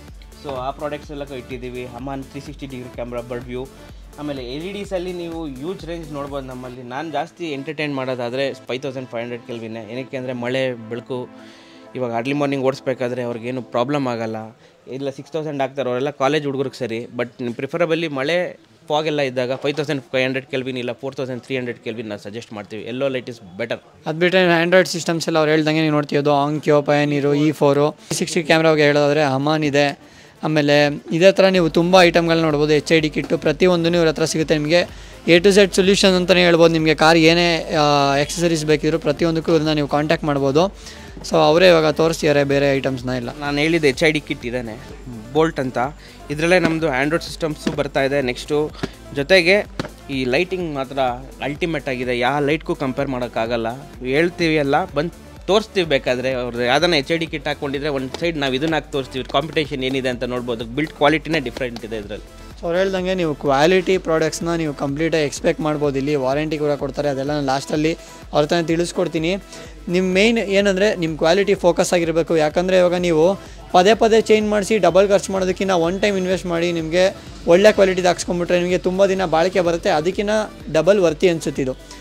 Speaker 2: ಸೊ ಆ ಪ್ರಾಡಕ್ಟ್ಸ್ ಎಲ್ಲ ಇಟ್ಟಿದ್ದೀವಿ Harman three sixty degree camera bird view ಆಮೇಲೆ ಎಲ್ ಇ ಡಿಸಲ್ಲಿ ನೀವು ಯೂಜ್ ರೇಂಜ್ ನೋಡ್ಬೋದು ನಮ್ಮಲ್ಲಿ ನಾನು ಜಾಸ್ತಿ ಎಂಟರ್ಟೈನ್ ಮಾಡೋದಾದರೆ ಫೈವ್ ತೌಸಂಡ್ ಫೈವ್ ಹಂಡ್ರೆಡ್ ಕೆಲ್ವಿನೇ ಏನಕ್ಕೆ ಅಂದರೆ ಮಳೆ ಬೆಳಕು ಇವಾಗ ಅರ್ಲಿ ಮಾರ್ನಿಂಗ್ ಓಡಿಸ್ಬೇಕಾದ್ರೆ ಅವ್ರಿಗೇನು ಪ್ರಾಬ್ಲಮ್ ಆಗಲ್ಲ ಇಲ್ಲ ಸಿಕ್ಸ್ ತೌಸಂಡ್ ಆಗ್ತಾರೆ ಅವರೆಲ್ಲ ಕಾಲೇಜ್ ಹುಡುಗರಿಗೆ ಸರಿ ಬಟ್ ಪ್ರಿಫರಬಲಿ ಮಳೆ ಫಾಗ್ ಎಲ್ಲ ಇದ್ದಾಗ five thousand five hundred Kelvin ಇಲ್ಲ four thousand three hundred Kelvin ನಾವು ಸಜೆಸ್ಟ್ ಮಾಡ್ತೀವಿ ಎಲ್ಲೋ ಲೈಟ್ ಇಸ್ ಬೆಟರ್
Speaker 1: ಅದು ಬಿಟ್ಟರೆ ಆ್ಯಂಡ್ರಾಯ್ಡ್ ಸಿಸ್ಟಮ್ಸ್ ಎಲ್ಲ ಅವ್ರು ಹೇಳ್ದಂಗೆ ನೀವು ನೋಡ್ತಿರೋದು ಆಂಕ್ಯೋ ಪಯನೀರು ಇ ಫೋರು ಸಿಕ್ಸ್ಟಿ ಕ್ಯಾಮ್ರಾಗೆ ಹೇಳೋದಾದ್ರೆ ಹಮಾನ್ ಇದೆ ಆಮೇಲೆ ಇದೇ ಥರ ನೀವು ತುಂಬ ಐಟಮ್ಗಳನ್ನ ನೋಡ್ಬೋದು ಎಚ್ ಐ ಡಿ ಕಿಟ್ಟು ಪ್ರತಿಯೊಂದೂ ಇವ್ರ ಹತ್ರ ಸಿಗುತ್ತೆ ನಿಮಗೆ ಎ ಟು ಝೆಡ್ ಸೊಲ್ಯೂಷನ್ ಅಂತಲೇ ಹೇಳ್ಬೋದು ನಿಮಗೆ ಕಾರ್ ಏನೇ ಎಕ್ಸಸರೀಸ್ ಬೇಕಿದ್ರು ಪ್ರತಿಯೊಂದಕ್ಕೂ ಇವ್ರನ್ನ ನೀವು ಕಾಂಟ್ಯಾಕ್ಟ್ ಮಾಡ್ಬೋದು ಸೊ ಅವರೇ ಇವಾಗ ತೋರಿಸ್ತಿದ್ದಾರೆ ಬೇರೆ ಐಟಮ್ಸ್ನ ಇಲ್ಲ
Speaker 2: ನಾನು ಹೇಳಿದ್ದೆ ಎಚ್ ಐ ಡಿ ಕಿಟ್ ಇದ್ದಾನೆ ಬೋಲ್ಟ್ ಅಂತ ಇದರಲ್ಲೇ ನಮ್ಮದು ಆ್ಯಂಡ್ರಾಯ್ಡ್ ಸಿಸ್ಟಮ್ಸು ಬರ್ತಾ ಇದೆ ನೆಕ್ಸ್ಟು ಜೊತೆಗೆ ಈ ಲೈಟಿಂಗ್ ಮಾತ್ರ ಅಲ್ಟಿಮೇಟ್ ಆಗಿದೆ ಯಾವ ಲೈಟ್ಗೂ ಕಂಪೇರ್ ಮಾಡೋಕ್ಕಾಗಲ್ಲ ಹೇಳ್ತೀವಿ ಎಲ್ಲ ಬಂದು ತೋರಿಸ್ತೀವಿ ಬೇಕಾದರೆ ಅವ್ರದ್ದು ಯಾವ್ದಾನ ಎಚ್ ಐ ಡಿ ಕಿಟ್ ಹಾಕ್ಕೊಂಡಿದ್ರೆ ಒಂದು ಸೈಡ್ ನಾವು ಇದನ್ನ ಹಾಕಿ ತೋರಿಸ್ತೀವಿ ಕಾಂಪಿಟೇಷನ್ ಏನಿದೆ ಅಂತ ನೋಡ್ಬೋದು ಬಿಲ್ಡ್ ಕ್ವಾಲಿಟಿನೇ ಡಿಫ್ರೆಂಟ್ ಇದೆ ಇದರಲ್ಲಿ
Speaker 1: ಸೊ ಅವ್ರು ಹೇಳ್ದಂಗೆ ನೀವು ಕ್ವಾಲಿಟಿ ಪ್ರಾಡಕ್ಟ್ಸ್ನ ನೀವು ಕಂಪ್ಲೀಟಾಗಿ ಎಕ್ಸ್ಪೆಕ್ಟ್ ಮಾಡ್ಬೋದು ಇಲ್ಲಿ ವಾರಂಟಿ ಕೂಡ ಕೊಡ್ತಾರೆ ಅದೆಲ್ಲ ನಾನು ಲಾಸ್ಟಲ್ಲಿ ಅವ್ರ ಹತ್ರ ತಿಳಿಸ್ಕೊಡ್ತೀನಿ ನಿಮ್ಮ ಮೇಯ್ನ್ ಏನಂದರೆ ನಿಮ್ಮ ಕ್ವಾಲಿಟಿ ಫೋಕಸ್ ಆಗಿರಬೇಕು ಯಾಕಂದರೆ ಇವಾಗ ನೀವು ಪದೇ ಪದೇ ಚೇಂಜ್ ಮಾಡಿಸಿ ಡಬಲ್ ಖರ್ಚು ಮಾಡೋದಕ್ಕಿಂತ ಒನ್ ಟೈಮ್ ಇನ್ವೆಸ್ಟ್ ಮಾಡಿ ನಿಮಗೆ ಒಳ್ಳೆ ಕ್ವಾಲಿಟಿದು ಹಾಕ್ಸ್ಕೊಂಬಿಟ್ರೆ ನಿಮಗೆ ತುಂಬ ದಿನ ಬಾಳಿಕೆ ಬರುತ್ತೆ ಅದಕ್ಕಿಂತ ಡಬಲ್ ವರ್ತಿ ಅನಿಸುತ್ತಿದ್ದು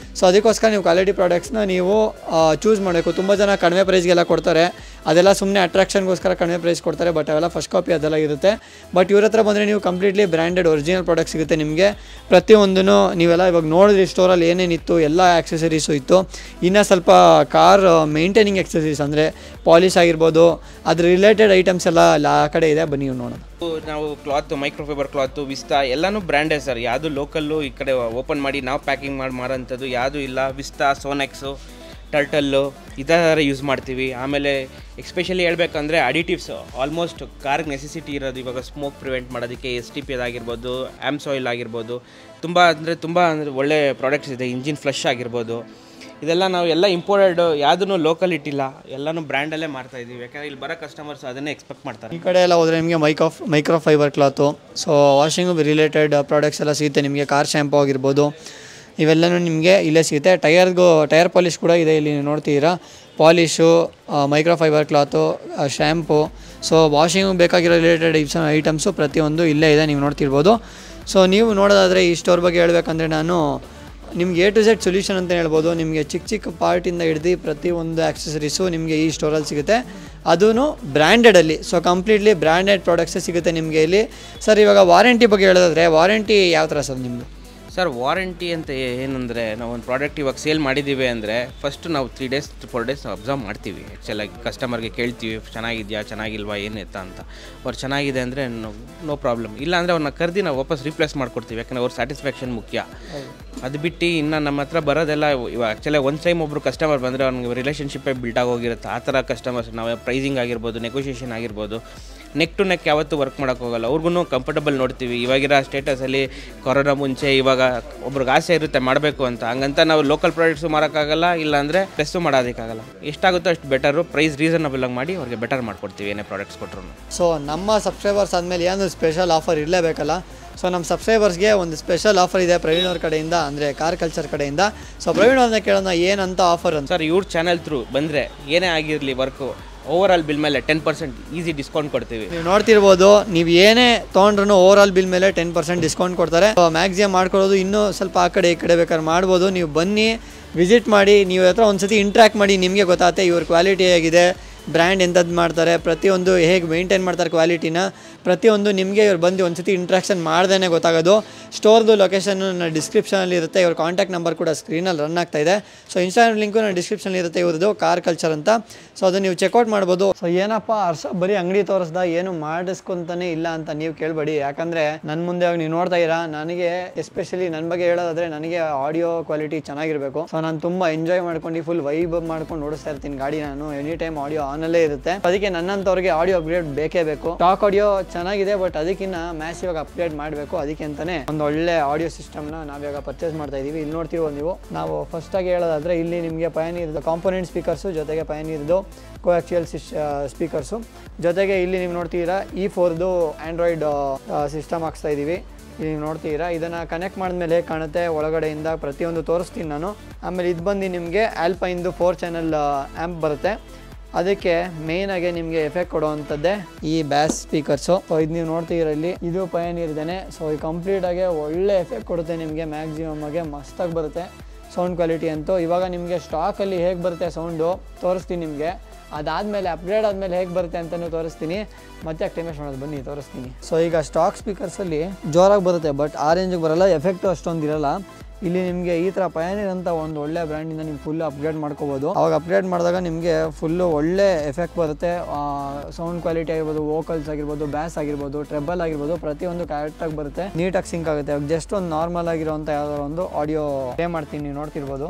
Speaker 1: ಸೊ ಅದಕ್ಕೋಸ್ಕರ ನೀವು ಕ್ವಾಲಿಟಿ ಪ್ರಾಡಕ್ಟ್ಸ್ನ ನೀವು ಚೂಸ್ ಮಾಡಬೇಕು ತುಂಬ ಜನ ಕಡಿಮೆ ಪ್ರೈಸ್ಗೆಲ್ಲ ಕೊಡ್ತಾರೆ ಅದೆಲ್ಲ ಸುಮ್ಮನೆ ಅಟ್ರಾಕ್ಷನ್ಗೋಸ್ಕರ ಕಡಿಮೆ ಪ್ರೈಸ್ ಕೊಡ್ತಾರೆ ಬಟ್ ಅವೆಲ್ಲ ಫಸ್ಟ್ ಕಾಪಿ ಅದೆಲ್ಲ ಇರುತ್ತೆ ಬಟ್ ಇವ್ರ ಹತ್ರ ಬಂದರೆ ನೀವು ಕಂಪ್ಲೀಟ್ಲಿ ಬ್ರ್ಯಾಂಡೆಡ್ ಒರಿಜಿನಲ್ ಪ್ರಾಡಕ್ಟ್ ಸಿಗುತ್ತೆ ನಿಮಗೆ ಪ್ರತಿಯೊಂದೂ ನೀವೆಲ್ಲ ಇವಾಗ ನೋಡಿದ್ರಿ ಸ್ಟೋರಲ್ಲಿ ಏನೇನಿತ್ತು ಎಲ್ಲ ಆಕ್ಸೆಸರೀಸು ಇತ್ತು ಇನ್ನು ಸ್ವಲ್ಪ ಕಾರ್ ಮೇಂಟೈನಿಂಗ್ ಆಕ್ಸೆಸರೀಸ್ ಅಂದರೆ ಪಾಲಿಶ್ ಆಗಿರ್ಬೋದು ಅದ್ರ ರಿಲೇಟೆಡ್ ಐಟಮ್ಸ್ ಎಲ್ಲ ಅಲ್ಲಿ ಆ ಕಡೆ ಇದೆ ಬನ್ನಿ ನೀವು ನೋಡೋಣ
Speaker 2: ನಾವು ಕ್ಲಾತ್ ಮೈಕ್ರೋಫೈಬರ್ ಕ್ಲಾತು ವಿಸ್ತಾ ಎಲ್ಲನೂ ಬ್ರ್ಯಾಂಡೇ ಸರ್ ಯಾವುದು ಲೋಕಲ್ಲು ಈ ಕಡೆ ಓಪನ್ ಮಾಡಿ ನಾವು ಪ್ಯಾಕಿಂಗ್ ಮಾಡಿ ಮಾರೋಂಥದ್ದು ಯಾವುದು ಇಲ್ಲ ವಿಸ್ತಾ ಸೋನೆಕ್ಸು ಟರ್ಟಲ್ಲು ಈ ಥರ ಯೂಸ್ ಮಾಡ್ತೀವಿ ಆಮೇಲೆ ಎಕ್ಸ್ಪೆಷಲಿ ಹೇಳ್ಬೇಕಂದ್ರೆ ಅಡಿಟಿವ್ಸ್ ಆಲ್ಮೋಸ್ಟ್ ಕಾರ್ಗೆ ನೆಸೆಸಿಟಿ ಇರೋದು ಇವಾಗ ಸ್ಮೋಕ್ ಪ್ರಿವೆಂಟ್ ಮಾಡೋದಕ್ಕೆ ಎಸ್ ಟಿ ಪಿ ಆಗಿರ್ಬೋದು ಆ್ಯಮ್ಸ್ ಆಯಿಲ್ ಆಗಿರ್ಬೋದು ತುಂಬ ಅಂದರೆ ತುಂಬ ಅಂದರೆ ಒಳ್ಳೆ ಪ್ರಾಡಕ್ಟ್ಸ್ ಇದೆ ಇಂಜಿನ್ ಫ್ಲಶ್ ಆಗಿರ್ಬೋದು ಇದೆಲ್ಲ ನಾವು ಎಲ್ಲ ಇಂಪೋರ್ಟೆಡ್ ಯಾವುದೂ ಲೋಕಲ್ ಇಟ್ಟಿಲ್ಲ ಎಲ್ಲನೂ ಬ್ರ್ಯಾಂಡಲ್ಲೇ ಮಾಡ್ತಾ ಇದೀವಿ ಯಾಕಂದರೆ ಇಲ್ಲಿ ಬರೋ ಕಸ್ಟಮರ್ಸ್ ಅದನ್ನೇ ಎಕ್ಸ್ಪೆಕ್ಟ್ ಮಾಡ್ತಾರೆ
Speaker 1: ಈ ಕಡೆ ಎಲ್ಲ ಹೋದರೆ ನಿಮಗೆ micro micro fibre cloth so washing related products ಎಲ್ಲ ಸಿಗುತ್ತೆ ನಿಮಗೆ ಕಾರ್ ಶ್ಯಾಂಪು ಆಗಿರ್ಬೋದು ಇವೆಲ್ಲನೂ ನಿಮಗೆ ಇಲ್ಲೇ ಸಿಗುತ್ತೆ ಟಯರ್ಗೂ ಟೈರ್ ಪಾಲಿಶ್ ಕೂಡ ಇದೆ ಇಲ್ಲಿ ನೀವು ನೋಡ್ತೀರಾ polish micro fibre cloth shampoo so washing ಬೇಕಾಗಿರೋ ರಿಲೇಟೆಡ್ ಐಟಮ್ಸು ಪ್ರತಿಯೊಂದು ಇಲ್ಲೇ ಇದೆ ನೀವು ನೋಡ್ತಿರ್ಬೋದು ಸೊ ನೀವು ನೋಡೋದಾದರೆ ಈ ಸ್ಟೋರ್ ಬಗ್ಗೆ ಹೇಳ್ಬೇಕಂದ್ರೆ ನಾನು ನಿಮ್ಗೆ ಎ ಟು ಝೆಡ್ ಸೊಲ್ಯೂಷನ್ ಅಂತ ಹೇಳ್ಬೋದು ನಿಮಗೆ ಚಿಕ್ಕ ಚಿಕ್ಕ ಪಾರ್ಟಿಂದ ಹಿಡ್ದು ಪ್ರತಿಯೊಂದು ಆಕ್ಸೆಸರೀಸು ನಿಮಗೆ ಈ ಸ್ಟೋರಲ್ಲಿ ಸಿಗುತ್ತೆ ಅದೂ ಬ್ರ್ಯಾಂಡೆಡಲ್ಲಿ ಸೊ ಕಂಪ್ಲೀಟ್ಲಿ ಬ್ರ್ಯಾಂಡೆಡ್ ಪ್ರಾಡಕ್ಟ್ಸೇ ಸಿಗುತ್ತೆ ನಿಮಗೆ ಇಲ್ಲಿ ಸರ್ ಇವಾಗ ವಾರಂಟಿ ಬಗ್ಗೆ ಹೇಳೋದಾದ್ರೆ ವಾರಂಟಿ ಯಾವ ಥರ ಸರ್ ನಿಮ್ಮದು
Speaker 2: ಸರ್ ವಾರಂಟಿ ಅಂತ ಏನಂದರೆ ನಾವು ಒಂದು ಪ್ರಾಡಕ್ಟ್ ಇವಾಗ ಸೇಲ್ ಮಾಡಿದ್ದೀವಿ ಅಂದರೆ ಫಸ್ಟ್ ನಾವು three days four days observe ಮಾಡ್ತೀವಿ ಆ್ಯಕ್ಚುಲಾಗಿ ಕಸ್ಟಮರ್ಗೆ ಕೇಳ್ತೀವಿ ಚೆನ್ನಾಗಿದೆಯಾ ಚೆನ್ನಾಗಿಲ್ವಾ ಏನಿತ್ತ ಅಂತ ಅವ್ರು ಚೆನ್ನಾಗಿದೆ ಅಂದರೆ ನೋ ಪ್ರಾಬ್ಲಮ್ ಇಲ್ಲ ಅಂದರೆ ಅವ್ರನ್ನ ಕರೆದಿ ನಾವು ವಾಪಸ್ ರೀಪ್ಲೇಸ್ ಮಾಡ್ಕೊಡ್ತೀವಿ ಯಾಕಂದರೆ ಅವ್ರ ಸ್ಯಾಟಿಸ್ಫ್ಯಾಕ್ಷನ್ ಮುಖ್ಯ ಅದು ಬಿಟ್ಟು ಇನ್ನು ನಮ್ಮ ಹತ್ರ ಬರೋದೆಲ್ಲ ಇವಾಗ ಆ್ಯಕ್ಚುಲಿ ಒಂದು ಟೈಮ್ ಒಬ್ಬರು ಕಸ್ಟಮರ್ ಬಂದರೆ ಅವ್ನಿಗೆ ರಿಲೇಷನ್ಶಿಪ್ಪೇ ಬಿಲ್ಟ್ ಆಗೋಗಿರುತ್ತೆ ಆ ಥರ ಕಸ್ಟಮರ್ಸ್ ನಾವು ಪ್ರೈಸಿಂಗ್ ಆಗಿರ್ಬೋದು ನೆಗೋಷಿಯೇಷನ್ ಆಗಿರ್ಬೋದು ನೆಕ್ ಟು ನೆಕ್ ಯಾವತ್ತೂ ವರ್ಕ್ ಮಾಡೋಕೆ ಹೋಗಲ್ಲ ಅವ್ರಿಗೂ ಕಂಫರ್ಟಬಲ್ ನೋಡ್ತೀವಿ ಇವಾಗಿರೋ ಸ್ಟೇಟಸಲ್ಲಿ ಕೊರೋನಾ ಮುಂಚೆ ಇವಾಗ ಒಬ್ರಿಗೆ ಆಸೆ ಇರುತ್ತೆ ಮಾಡಬೇಕು ಅಂತ ಹಂಗಂತ ನಾವು ಲೋಕಲ್ ಪ್ರಾಡಕ್ಟ್ಸು ಮಾರೋಕ್ಕಾಗಲ್ಲ ಇಲ್ಲಾಂದರೆ ಪ್ರೆಸ್ಸು ಮಾಡೋದಕ್ಕಾಗಲ್ಲ ಎಷ್ಟಾಗುತ್ತೋ ಅಷ್ಟು ಬೆಟರು ಪ್ರೈಸ್ ರೀಸನಬಲ್ ಆಗಿ ಮಾಡಿ ಅವ್ರಿಗೆ ಬೆಟರ್ ಮಾಡ್ಕೊಡ್ತೀವಿ ಏನೇ ಪ್ರಾಡಕ್ಟ್ಸ್ ಕೊಟ್ಟರು
Speaker 1: ಸೊ ನಮ್ಮ ಸಬ್ಸ್ಕ್ರೈಬರ್ಸ್ ಆದಮೇಲೆ ಏನಾದರೂ ಸ್ಪೆಷಲ್ ಆಫರ್ ಇರಲೇಬೇಕಲ್ಲ ಸೊ ನಮ್ಮ ಸಬ್ಸ್ಕ್ರೈಬರ್ಸ್ಗೆ ಒಂದು ಸ್ಪೆಷಲ್ ಆಫರ್ ಇದೆ ಪ್ರವೀಣ್ ಅವ್ರ ಕಡೆಯಿಂದ ಅಂದರೆ ಕಾರ್ ಕಲ್ಚರ್ ಕಡೆಯಿಂದ ಸೊ ಪ್ರವೀಣ್ ಅವ್ರನ್ನ ಕೇಳೋಣ ಏನಂತ ಆಫರ್ ಅಂತ
Speaker 2: ಸರ್ ಇವ್ರ ಚಾನಲ್ ಥ್ರೂ ಬಂದರೆ ಏನೇ ಆಗಿರಲಿ ವರ್ಕು ಓವರ್ ಆಲ್ ಬಿಲ್ ಮೇಲೆ ಟೆನ್ ಪರ್ಸೆಂಟ್ ಈಸಿ ಡಿಸ್ಕೌಂಟ್ ಕೊಡ್ತೀವಿ
Speaker 1: ನೀವು ನೋಡ್ತಿರ್ಬೋದು ನೀವು ಏನೇ ತೊಗೊಂಡ್ರು ಓವರ್ ಆಲ್ ಬಿಲ್ ಮೇಲೆ ಟೆನ್ ಪರ್ಸೆಂಟ್ ಡಿಸ್ಕೌಂಟ್ ಕೊಡ್ತಾರೆ ಮ್ಯಾಕ್ಸಿಮಮ್ ಮಾಡ್ಕೊಳ್ಳೋದು ಇನ್ನೂ ಸ್ವಲ್ಪ ಆ ಕಡೆ ಈ ಕಡೆ ಬೇಕಾದ್ರೆ ಮಾಡ್ಬೋದು ನೀವು ಬನ್ನಿ ವಿಸಿಟ್ ಮಾಡಿ ನೀವು ಹತ್ರ ಒಂದ್ಸತಿ ಇಂಟ್ರ್ಯಾಕ್ಟ್ ಮಾಡಿ ನಿಮಗೆ ಗೊತ್ತಾಗುತ್ತೆ ಇವ್ರ ಕ್ವಾಲಿಟಿ ಹೇಗಿದೆ ಬ್ರ್ಯಾಂಡ್ ಎಂಥದ್ದು ಮಾಡ್ತಾರೆ ಪ್ರತಿಯೊಂದು ಹೇಗೆ ಮೇಂಟೈನ್ ಮಾಡ್ತಾರೆ ಕ್ವಾಲಿಟಿನ ಪ್ರತಿಯೊಂದು ನಿಮಗೆ ಇವ್ರು ಬಂದು ಒಂದ್ಸತಿ ಇಂಟ್ರಾಕ್ಷನ್ ಮಾಡ್ದೇ ಗೊತ್ತಾಗೋದು ಸ್ಟೋರ್ದು ಲೊಕೇಶನ್ ನನ್ನ ಡಿಸ್ಕ್ರಿಪ್ಷನಲ್ಲಿ ಇರುತ್ತೆ ಇವ್ರ ಕಾಂಟ್ಯಾಕ್ಟ್ ನಂಬರ್ ಕೂಡ ಸ್ಕ್ರೀನಲ್ಲಿ ರನ್ ಆಗ್ತಾ ಇದೆ ಸೊ ಇನ್ಸ್ಟಾಗ್ರಾಮ್ ಲಿಂಕು ನನ್ನ ಡಿಸ್ಕ್ರಿಪ್ಷನ್ ಇರುತ್ತೆ ಇವ್ರದ್ದು ಕಾರ್ ಕಲ್ಚರ್ ಅಂತ ಸೊ ಅದನ್ನು ನೀವು ಚೆಕ್ಔಟ್ ಮಾಡ್ಬೋದು ಸೊ ಏನಪ್ಪ ಹರ್ಷ ಬರೀ ಅಂಗಡಿ ತೋರಿಸ್ದ ಏನು ಮಾಡಿಸ್ಕೊಂತಾನೆ ಇಲ್ಲ ಅಂತ ನೀವು ಕೇಳಬೇಡಿ ಯಾಕಂದರೆ ನನ್ನ ಮುಂದೆ ಇವಾಗ ನೀವು ನೋಡ್ತಾ ಇರಾ ನನಗೆ ಎಸ್ಪೆಷಲಿ ನನ್ನ ಬಗ್ಗೆ ಹೇಳೋದಾದ್ರೆ ನನಗೆ ಆಡಿಯೋ ಕ್ವಾಲಿಟಿ ಚೆನ್ನಾಗಿರಬೇಕು ಸೊ ನಾನು ತುಂಬ ಎಂಜಾಯ್ ಮಾಡ್ಕೊಂಡು ಫುಲ್ ವೈಬ್ ಮಾಡ್ಕೊಂಡು ಓಡಿಸ್ತಾ ಇರ್ತೀನಿ ಗಾಡಿ ನಾನು ಎನಿ ಟೈಮ್ ಆಡಿಯೋ ಆನಲ್ಲೇ ಇರುತ್ತೆ ಅದಕ್ಕೆ ನನ್ನಂಥವ್ರಿಗೆ ಆಡಿಯೋ ಅಪ್ಗ್ರೇಡ್ ಬೇಕೇ ಬೇಕು ಟಾಕ್ ಆಡಿಯೋ ಚೆನ್ನಾಗಿದೆ ಬಟ್ ಅದಕ್ಕಿಂತ ಮ್ಯಾಸಿವ್ ಅಪ್ಗ್ರೇಡ್ ಮಾಡಬೇಕು ಅದಕ್ಕೆ ಅಂತಾನೆ ಒಂದು ಒಳ್ಳೆ ಆಡಿಯೋ ಸಿಸ್ಟಮ್ನ ನಾವಿವಾಗ ಪರ್ಚೇಸ್ ಮಾಡ್ತಾ ಇದೀವಿ ಇಲ್ಲಿ ನೋಡ್ತಿರೋ ನೀವು ನಾವು ಫಸ್ಟ್ ಆಗಿ ಹೇಳೋದಾದ್ರೆ ಇಲ್ಲಿ ನಿಮಗೆ ಪಯನೀರ್ದು ಕಾಂಪೋನೆಂಟ್ ಸ್ಪೀಕರ್ಸು ಜೊತೆಗೆ ಪಯನೀರ್ದು ಕೋಆಕ್ಚುಯಲ್ ಸಿಸ್ ಸ್ಪೀಕರ್ಸು ಜೊತೆಗೆ ಇಲ್ಲಿ ನೀವು ನೋಡ್ತೀರಾ ಈ ಫೋರ್ದು ಆ್ಯಂಡ್ರಾಯ್ಡ್ ಸಿಸ್ಟಮ್ ಹಾಕ್ಸ್ತಾ ಇದ್ದೀವಿ ಇಲ್ಲಿ ನೀವು ನೋಡ್ತೀರಾ ಇದನ್ನು ಕನೆಕ್ಟ್ ಮಾಡಿದ್ಮೇಲೆ ಹೇಗೆ ಕಾಣುತ್ತೆ ಒಳಗಡೆಯಿಂದ ಪ್ರತಿಯೊಂದು ತೋರಿಸ್ತೀನಿ ನಾನು ಆಮೇಲೆ ಇದು ಬಂದು ನಿಮಗೆ ಆಲ್ಪೈನ್ದು ಫೋರ್ ಚಾನಲ್ ಆ್ಯಂಪ್ ಬರುತ್ತೆ ಅದಕ್ಕೆ ಮೇನ್ ಆಗಿ ನಿಮಗೆ ಎಫೆಕ್ಟ್ ಕೊಡುವಂಥದ್ದೇ ಈ ಬ್ಯಾಸ್ ಸ್ಪೀಕರ್ಸು ಸೊ ಇದು ನೀವು ನೋಡ್ತೀರಾ ಇಲ್ಲಿ ಇದು ಪಯನೀರ್ ಇದ್ದೇನೆ ಸೊ ಇದು ಕಂಪ್ಲೀಟ್ ಆಗಿ ಒಳ್ಳೆ ಎಫೆಕ್ಟ್ ಕೊಡುತ್ತೆ ನಿಮಗೆ ಮ್ಯಾಕ್ಸಿಮಮ್ ಆಗಿ ಮಸ್ತಾಗಿ ಬರುತ್ತೆ ಸೌಂಡ್ ಕ್ವಾಲಿಟಿ ಅಂತೂ ಇವಾಗ ನಿಮಗೆ ಸ್ಟಾಕಲ್ಲಿ ಹೇಗೆ ಬರುತ್ತೆ ಸೌಂಡು ತೋರಿಸ್ತೀನಿ ನಿಮಗೆ ಅದಾದಮೇಲೆ ಅಪ್ಗ್ರೇಡ್ ಆದಮೇಲೆ ಹೇಗೆ ಬರುತ್ತೆ ಅಂತಲೂ ತೋರಿಸ್ತೀನಿ ಮತ್ತೆ ಟೈಮ್ ವೇಸ್ಟ್ ಮಾಡೋದು ಬನ್ನಿ ತೋರಿಸ್ತೀನಿ ಸೊ ಈಗ ಸ್ಟಾಕ್ ಸ್ಪೀಕರ್ಸಲ್ಲಿ ಜೋರಾಗಿ ಬರುತ್ತೆ ಬಟ್ ಆ ರೇಂಜಿಗೆ ಬರಲ್ಲ ಎಫೆಕ್ಟು ಅಷ್ಟೊಂದು ಇರಲ್ಲ ಇಲ್ಲಿ ನಿಮಗೆ ಈ ಥರ ಪಯನೀರ್ ಅಂತ ಒಂದು ಒಳ್ಳೆ ಬ್ರ್ಯಾಂಡಿಂದ ನೀವು ಫುಲ್ ಅಪ್ಗ್ರೇಡ್ ಮಾಡ್ಕೋಬೋದು ಅವಾಗ ಅಪ್ಗ್ರೇಡ್ ಮಾಡಿದಾಗ ನಿಮಗೆ ಫುಲ್ಲು ಒಳ್ಳೆ ಎಫೆಕ್ಟ್ ಬರುತ್ತೆ ಸೌಂಡ್ ಕ್ವಾಲಿಟಿ ಆಗಿರ್ಬೋದು ವೋಕಲ್ಸ್ ಆಗಿರ್ಬೋದು ಬ್ಯಾಸ್ ಆಗಿರ್ಬೋದು ಟ್ರೆಬಲ್ ಆಗಿರ್ಬೋದು ಪ್ರತಿಯೊಂದು ಕರೆಕ್ಟಾಗಿ ಬರುತ್ತೆ ನೀಟಾಗಿ ಸಿಂಕ್ ಆಗುತ್ತೆ ಜಸ್ಟ್ ಒಂದು ನಾರ್ಮಲ್ ಆಗಿರೋಂಥ ಯಾವ್ದಾದ್ರು ಒಂದು ಆಡಿಯೋ ಪ್ಲೇ ಮಾಡ್ತೀನಿ ನೀವು ನೋಡ್ತಿರ್ಬೋದು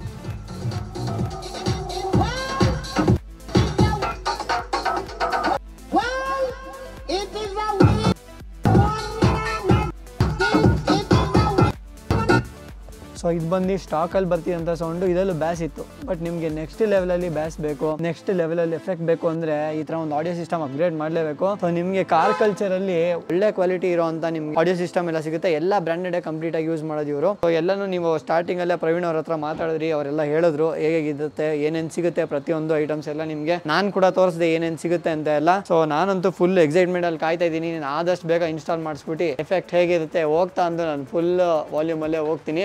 Speaker 3: Well, it is a way. It is a way.
Speaker 1: So ಇದು ಬಂದು ಸ್ಟಾಕಲ್ಲಿ ಬರ್ತಿದಂಥ ಸೌಂಡು ಇದರಲ್ಲೂ ಬ್ಯಾಸ್ ಇತ್ತು ಬಟ್ ನಿಮಗೆ ನೆಕ್ಸ್ಟ್ ಲೆವೆಲಲ್ಲಿ ಬ್ಯಾಸ್ ಬೇಕು ನೆಕ್ಸ್ಟ್ ಲೆವೆಲಲ್ಲಿ ಎಫೆಕ್ಟ್ ಬೇಕು ಅಂದರೆ ಈ ಥರ ಒಂದು ಆಡಿಯೋ ಸಿಸ್ಟಮ್ ಅಪ್ಗ್ರೇಡ್ ಮಾಡಲೇಬೇಕು ಸೊ ನಿಮಗೆ ಕಾರ್ ಕಲ್ಚರಲ್ಲಿ ಒಳ್ಳೆ ಕ್ವಾಲಿಟಿ ಇರೋಂಥ ನಿಮ್ಗೆ ಆಡಿಯೋ ಸಿಸ್ಟಮ್ ಎಲ್ಲ ಸಿಗುತ್ತೆ ಎಲ್ಲ ಬ್ರ್ಯಾಂಡೆಡ್ ಕಂಪ್ಲೀಟ್ ಆಗಿ ಯೂಸ್ ಮಾಡೋದು ಇವರು ಸೊ ಎಲ್ಲನೂ ನೀವು ಸ್ಟಾರ್ಟಿಂಗಲ್ಲೇ ಪ್ರವೀಣ್ ಅವ್ರ ಹತ್ರ ಮಾತಾಡಿದ್ರಿ ಅವರೆಲ್ಲ ಹೇಳಿದ್ರು ಹೇಗಿರುತ್ತೆ ಏನೇನು ಸಿಗುತ್ತೆ ಪ್ರತಿಯೊಂದು ಐಟಮ್ಸ್ ಎಲ್ಲ ನಿಮಗೆ ನಾನು ಕೂಡ ತೋರಿಸಿದೆ ಏನೇನು ಸಿಗುತ್ತೆ ಅಂತ ಎಲ್ಲ ಸೊ ನಾನಂತೂ ಫುಲ್ ಎಕ್ಸೈಟ್ಮೆಂಟ್ ಅಲ್ಲಿ ಕಾಯ್ತಾ ಇದ್ದೀನಿ ನಾನು ಆದಷ್ಟು ಬೇಗ ಇನ್ಸ್ಟಾಲ್ ಮಾಡಿಸ್ಬಿಟ್ಟು ಎಫೆಕ್ಟ್ ಹೇಗಿರುತ್ತೆ ಹೋಗ್ತಾ ಅಂದು ನಾನು ಫುಲ್ ವಾಲ್ಯೂಮ್ ಅಲ್ಲೇ ಹೋಗ್ತೀನಿ ಯಾಕಂದ್ರೆ